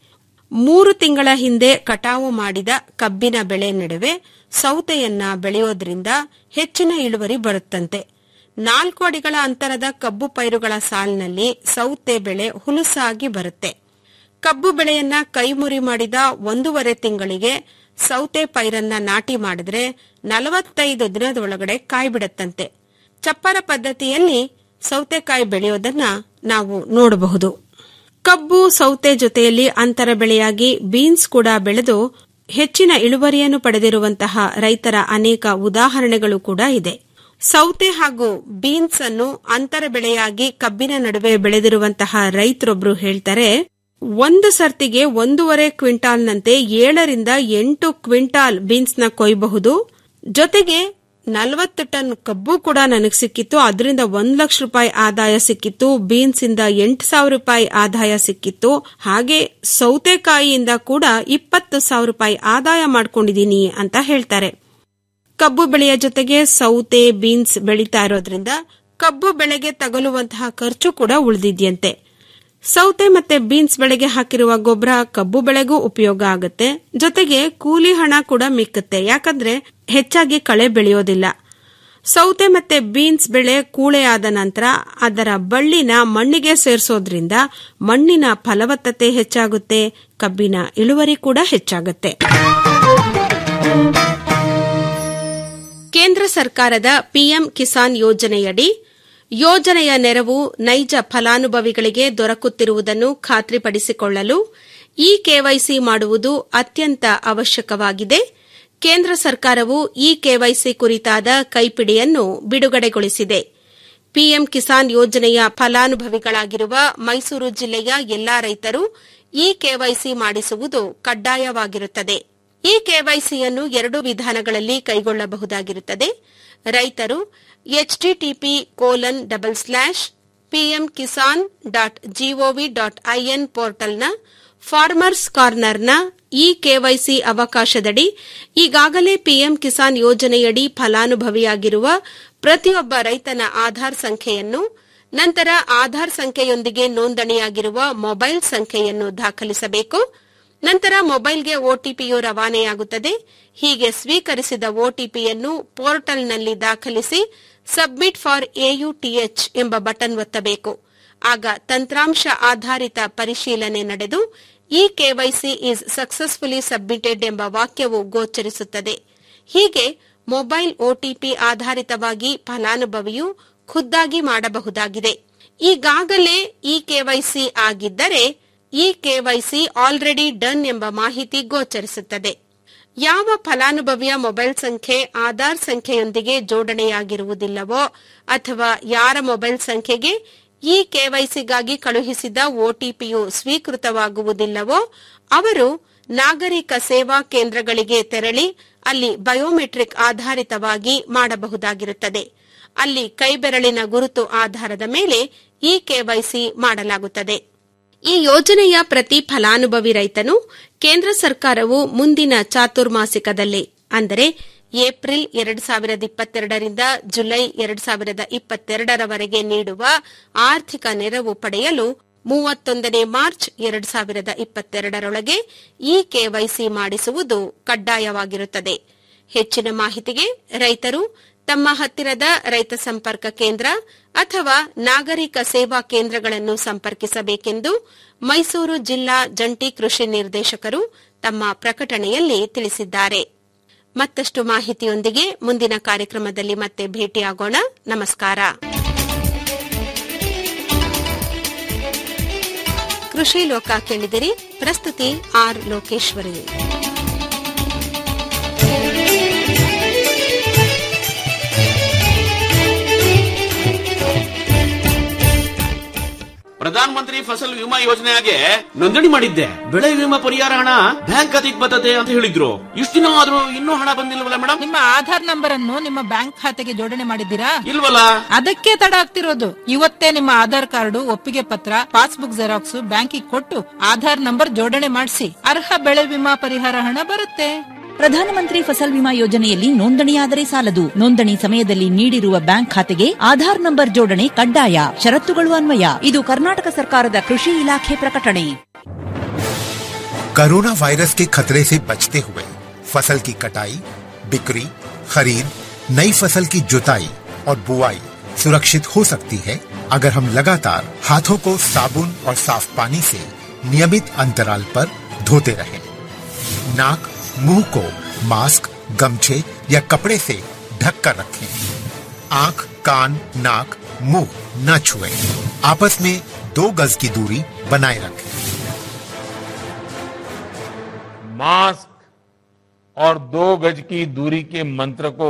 ಮೂರು ತಿಂಗಳ ಹಿಂದೆ ಕಟಾವು ಮಾಡಿದ ಕಬ್ಬಿನ ಬೆಳೆ ನಡುವೆ ಸೌತೆಯನ್ನ ಬೆಳೆಯೋದ್ರಿಂದ ಹೆಚ್ಚಿನ ಇಳುವರಿ ಬರುತ್ತಂತೆ ನಾಲ್ಕು ಅಡಿಗಳ ಅಂತರದ ಕಬ್ಬು ಪೈರುಗಳ ಸಾಲಿನಲ್ಲಿ ಸೌತೆ ಬೆಳೆ ಹುಲುಸಾಗಿ ಬರುತ್ತೆ ಕಬ್ಬು ಬೆಳೆಯನ್ನ ಕೈಮುರಿ ಮಾಡಿದ ಒಂದೂವರೆ ತಿಂಗಳಿಗೆ ಸೌತೆ ಪೈರನ್ನ ನಾಟಿ ಮಾಡಿದ್ರೆ ನಲವತ್ತೈದು ದಿನದೊಳಗಡೆ ಕಾಯಿ ಬಿಡುತ್ತಂತೆ ಚಪ್ಪರ ಪದ್ಧತಿಯಲ್ಲಿ ಸೌತೆಕಾಯಿ ಬೆಳೆಯೋದನ್ನ ನಾವು ನೋಡಬಹುದು ಕಬ್ಬು ಸೌತೆ ಜೊತೆಯಲ್ಲಿ ಅಂತರ ಬೆಳೆಯಾಗಿ ಬೀನ್ಸ್ ಕೂಡ ಬೆಳೆದು ಹೆಚ್ಚಿನ ಇಳುವರಿಯನ್ನು ಪಡೆದಿರುವಂತಹ ರೈತರ ಅನೇಕ ಉದಾಹರಣೆಗಳು ಕೂಡ ಇದೆ ಸೌತೆ ಹಾಗೂ ಬೀನ್ಸ್ ಅನ್ನು ಅಂತರ ಬೆಳೆಯಾಗಿ ಕಬ್ಬಿನ ನಡುವೆ ಬೆಳೆದಿರುವಂತಹ ರೈತರೊಬ್ರು ಹೇಳ್ತಾರೆ ಒಂದು ಸರ್ತಿಗೆ ಒಂದೂವರೆ ಕ್ವಿಂಟಾಲ್ನಂತೆ ಏಳರಿಂದ ಎಂಟು ಕ್ವಿಂಟಾಲ್ ಬೀನ್ಸ್ನ ಕೊಯ್ಯಬಹುದು ಜೊತೆಗೆ ನಲವತ್ತು ಟನ್ ಕಬ್ಬು ಕೂಡ ನನಗೆ ಸಿಕ್ಕಿತ್ತು ಅದರಿಂದ ಒಂದ್ ಲಕ್ಷ ರೂಪಾಯಿ ಆದಾಯ ಸಿಕ್ಕಿತ್ತು ಬೀನ್ಸ್ ಇಂದ ಎಂಟು ಸಾವಿರ ರೂಪಾಯಿ ಆದಾಯ ಸಿಕ್ಕಿತ್ತು ಹಾಗೆ ಸೌತೆಕಾಯಿಯಿಂದ ಕೂಡ ಇಪ್ಪತ್ತು ಸಾವಿರ ರೂಪಾಯಿ ಆದಾಯ ಮಾಡ್ಕೊಂಡಿದೀನಿ ಅಂತ ಹೇಳ್ತಾರೆ ಕಬ್ಬು ಬೆಳೆಯ ಜೊತೆಗೆ ಸೌತೆ ಬೀನ್ಸ್ ಬೆಳೀತಾ ಇರೋದ್ರಿಂದ ಕಬ್ಬು ಬೆಳೆಗೆ ತಗಲುವಂತಹ ಖರ್ಚು ಕೂಡ ಉಳಿದಿದ್ಯಂತೆ ಸೌತೆ ಮತ್ತೆ ಬೀನ್ಸ್ ಬೆಳೆಗೆ ಹಾಕಿರುವ ಗೊಬ್ಬರ ಕಬ್ಬು ಬೆಳೆಗೂ ಉಪಯೋಗ ಆಗುತ್ತೆ ಜೊತೆಗೆ ಕೂಲಿ ಹಣ ಕೂಡ ಮಿಕ್ಕುತ್ತೆ ಯಾಕಂದ್ರೆ ಹೆಚ್ಚಾಗಿ ಕಳೆ ಬೆಳೆಯೋದಿಲ್ಲ ಸೌತೆ ಮತ್ತೆ ಬೀನ್ಸ್ ಬೆಳೆ ಕೂಳೆಯಾದ ನಂತರ ಅದರ ಬಳ್ಳಿನ ಮಣ್ಣಿಗೆ ಸೇರಿಸೋದ್ರಿಂದ ಮಣ್ಣಿನ ಫಲವತ್ತತೆ ಹೆಚ್ಚಾಗುತ್ತೆ ಕಬ್ಬಿನ ಇಳುವರಿ ಕೂಡ ಹೆಚ್ಚಾಗುತ್ತೆ ಕೇಂದ್ರ ಸರ್ಕಾರದ ಪಿಎಂ ಕಿಸಾನ್ ಯೋಜನೆಯಡಿ ಯೋಜನೆಯ ನೆರವು ನೈಜ ಫಲಾನುಭವಿಗಳಿಗೆ ದೊರಕುತ್ತಿರುವುದನ್ನು ಖಾತ್ರಿಪಡಿಸಿಕೊಳ್ಳಲು ಇ ಕೆವೈಸಿ ಮಾಡುವುದು ಅತ್ಯಂತ ಅವಶ್ಯಕವಾಗಿದೆ ಕೇಂದ್ರ ಸರ್ಕಾರವು ಇ ಕೆವೈಸಿ ಕುರಿತಾದ ಕೈಪಿಡಿಯನ್ನು ಬಿಡುಗಡೆಗೊಳಿಸಿದೆ ಪಿಎಂ ಕಿಸಾನ್ ಯೋಜನೆಯ ಫಲಾನುಭವಿಗಳಾಗಿರುವ ಮೈಸೂರು ಜಿಲ್ಲೆಯ ಎಲ್ಲಾ ರೈತರು ಇ ಕೆವೈಸಿ ಮಾಡಿಸುವುದು ಕಡ್ಡಾಯವಾಗಿರುತ್ತದೆ ಈ ಕೆವೈಸಿಯನ್ನು ಎರಡು ವಿಧಾನಗಳಲ್ಲಿ ಕೈಗೊಳ್ಳಬಹುದಾಗಿರುತ್ತದೆ ರೈತರು HTTP colon double slash PM Kisan dot GOV dot IN ಪೋರ್ಟಲ್ನ ಫಾರ್ಮರ್ಸ್ ಕಾರ್ನರ್ನ ಇ ಕೆವೈಸಿ ಅವಕಾಶದಡಿ ಈಗಾಗಲೇ ಪಿಎಂ ಕಿಸಾನ್ ಯೋಜನೆಯಡಿ ಫಲಾನುಭವಿಯಾಗಿರುವ ಪ್ರತಿಯೊಬ್ಬ ರೈತನ ಆಧಾರ್ ಸಂಖ್ಯೆಯನ್ನು ನಂತರ ಆಧಾರ್ ಸಂಖ್ಯೆಯೊಂದಿಗೆ ನೋಂದಣಿಯಾಗಿರುವ ಮೊಬೈಲ್ ಸಂಖ್ಯೆಯನ್ನು ದಾಖಲಿಸಬೇಕು ನಂತರ ಮೊಬೈಲ್ಗೆ ಒಟಿಪಿಯು ರವಾನೆಯಾಗುತ್ತದೆ ಹೀಗೆ ಸ್ವೀಕರಿಸಿದ ಒಟಿಪಿಯನ್ನು ಪೋರ್ಟಲ್ನಲ್ಲಿ ದಾಖಲಿಸಿ ಸಬ್ಮಿಟ್ ಫಾರ್ ಎಯುಟಿಎಚ್ ಎಂಬ ಬಟನ್ ಒತ್ತಬೇಕು ಆಗ ತಂತ್ರಾಂಶ ಆಧಾರಿತ ಪರಿಶೀಲನೆ ನಡೆದು E KYC is successfully submitted ಎಂಬ ವಾಕ್ಯವು ಗೋಚರಿಸುತ್ತದೆ ಹೀಗೆ ಮೊಬೈಲ್ ಒಟಿಪಿ ಆಧಾರಿತವಾಗಿ ಫಲಾನುಭವಿಯು ಖುದ್ದಾಗಿ ಮಾಡಬಹುದಾಗಿದೆ ಈಗಾಗಲೇ ಇ ಕೆವೈಸಿ ಆಗಿದ್ದರೆ ಇ ಕೆವೈಸಿ ಆಲ್ರೆಡಿ ಡನ್ ಎಂಬ ಮಾಹಿತಿ ಗೋಚರಿಸುತ್ತದೆ ಯಾವ ಫಲಾನುಭವಿಯ ಮೊಬೈಲ್ ಸಂಖ್ಯೆ ಆಧಾರ್ ಸಂಖ್ಯೆಯೊಂದಿಗೆ ಜೋಡಣೆಯಾಗಿರುವುದಿಲ್ಲವೋ ಅಥವಾ ಯಾರ ಮೊಬೈಲ್ ಸಂಖ್ಯೆಗೆ ಇ ಕೆವೈಸಿಗಾಗಿ ಕಳುಹಿಸಿದ ಒಟಿಪಿಯು ಸ್ವೀಕೃತವಾಗುವುದಿಲ್ಲವೋ ಅವರು ನಾಗರಿಕ ಸೇವಾ ಕೇಂದ್ರಗಳಿಗೆ ತೆರಳಿ ಅಲ್ಲಿ ಬಯೋಮೆಟ್ರಿಕ್ ಆಧಾರಿತವಾಗಿ ಮಾಡಬಹುದಾಗಿರುತ್ತದೆ ಅಲ್ಲಿ ಕೈಬೆರಳಿನ ಗುರುತು ಆಧಾರದ ಮೇಲೆ ಇ ಕೆವೈಸಿ ಮಾಡಲಾಗುತ್ತದೆ ಈ ಯೋಜನೆಯ ಪ್ರತಿ ಫಲಾನುಭವಿ ರೈತನು ಕೇಂದ್ರ ಸರ್ಕಾರವು ಮುಂದಿನ ಚಾತುರ್ಮಾಸಿಕದಲ್ಲಿ ಅಂದರೆ ಏಪ್ರಿಲ್ ಎರಡು ಸಾವಿರದ ಇಪ್ಪತ್ತೆರಡರಿಂದ ಜುಲೈ ಎರಡು ಸಾವಿರದ ಇಪ್ಪತ್ತೆರಡರವರೆಗೆ ನೀಡುವ ಆರ್ಥಿಕ ನೆರವು ಪಡೆಯಲು ಮೂವತ್ತೊಂದನೇ ಮಾರ್ಚ್ ಎರಡು ಸಾವಿರದ ಇಪ್ಪತ್ತೆರಡರೊಳಗೆ ಇ ಕೆವೈಸಿ ಮಾಡಿಸುವುದು ಕಡ್ಡಾಯವಾಗಿರುತ್ತದೆ ಹೆಚ್ಚಿನ ಮಾಹಿತಿಗೆ ರೈತರು ತಮ್ಮ ಹತ್ತಿರದ ರೈತ ಸಂಪರ್ಕ ಕೇಂದ್ರ ಅಥವಾ ನಾಗರಿಕ ಸೇವಾ ಕೇಂದ್ರಗಳನ್ನು ಸಂಪರ್ಕಿಸಬೇಕೆಂದು ಮೈಸೂರು ಜಿಲ್ಲಾ ಜಂಟಿ ಕೃಷಿ ನಿರ್ದೇಶಕರು ತಮ್ಮ ಪ್ರಕಟಣೆಯಲ್ಲಿ ತಿಳಿಸಿದ್ದಾರೆ ಮತ್ತಷ್ಟು ಮಾಹಿತಿಯೊಂದಿಗೆ ಮುಂದಿನ ಕಾರ್ಯಕ್ರಮದಲ್ಲಿ ಮತ್ತೆ ಭೇಟಿಯಾಗೋಣ ನಮಸ್ಕಾರ ಕೃಷಿ ಲೋಕ ಕೇಳಿದಿರಿ ಪ್ರಸ್ತುತಿ ಆರ್ ಲೋಕೇಶ್ವರಿ ಪ್ರಧಾನ ಮಂತ್ರಿ ಫಸಲ್ ವಿಮಾ ಯೋಜನೆಗೆ ನೋಂದಣಿ ಮಾಡಿದ್ದೆ ಬೆಳೆ ವಿಮಾ ಪರಿಹಾರ ಹಣ ಬ್ಯಾಂಕ್ ಖಾತೆಗೆ ಬರ್ತದೆ ಅಂತ ಹೇಳಿದ್ರು ಇಷ್ಟು ದಿನ ಆದ್ರೂ ಇನ್ನೂ ಹಣ ಬಂದಿಲ್ವಲ್ಲ ಮೇಡಮ್ ನಿಮ್ಮ ಆಧಾರ್ ನಂಬರ್ ಅನ್ನು ನಿಮ್ಮ ಬ್ಯಾಂಕ್ ಖಾತೆಗೆ ಜೋಡಣೆ ಮಾಡಿದ್ದೀರಾ ಇಲ್ವಲ್ಲ ಅದಕ್ಕೆ ತಡ ಆಗ್ತಿರೋದು ಇವತ್ತೇ ನಿಮ್ಮ ಆಧಾರ್ ಕಾರ್ಡು ಒಪ್ಪಿಗೆ ಪತ್ರ ಪಾಸ್ಬುಕ್ ಜೆರಾಕ್ಸ್ ಬ್ಯಾಂಕಿಗೆ ಕೊಟ್ಟು ಆಧಾರ್ ನಂಬರ್ ಜೋಡಣೆ ಮಾಡಿಸಿ ಅರ್ಹ ಬೆಳೆ ವಿಮಾ ಪರಿಹಾರ ಹಣ ಬರುತ್ತೆ ಪ್ರಧಾನಮಂತ್ರಿ ಫಸಲ್ ವಿಮಾ ಯೋಜನೆಯಲ್ಲಿ ನೋಂದಣಿಯಾದರೆ ಸಾಲದು ನೋಂದಣಿ ಸಮಯದಲ್ಲಿ ನೀಡಿರುವ ಬ್ಯಾಂಕ್ ಖಾತೆಗೆ ಆಧಾರ್ ನಂಬರ್ ಜೋಡಣೆ ಕಡ್ಡಾಯ ಷರತ್ತುಗಳು ಅನ್ವಯ ಇದು ಕರ್ನಾಟಕ ಸರ್ಕಾರದ ಕೃಷಿ ಇಲಾಖೆ ಪ್ರಕಟಣೆ कोरोना वायरस के खतरे से बचते हुए फसल की कटाई बिक्री खरीद नई फसल की जुताई और बुआई सुरक्षित हो सकती है अगर हम लगातार हाथों को साबुन और साफ पानी से नियमित अंतराल पर धोते रहें। नाक मुंह को मास्क गमछे या कपड़े से ढक कर रखें आंख कान नाक मुंह न छुएं। आपस में दो गज की दूरी बनाए रखें मास्क और दो गज की दूरी के मंत्र को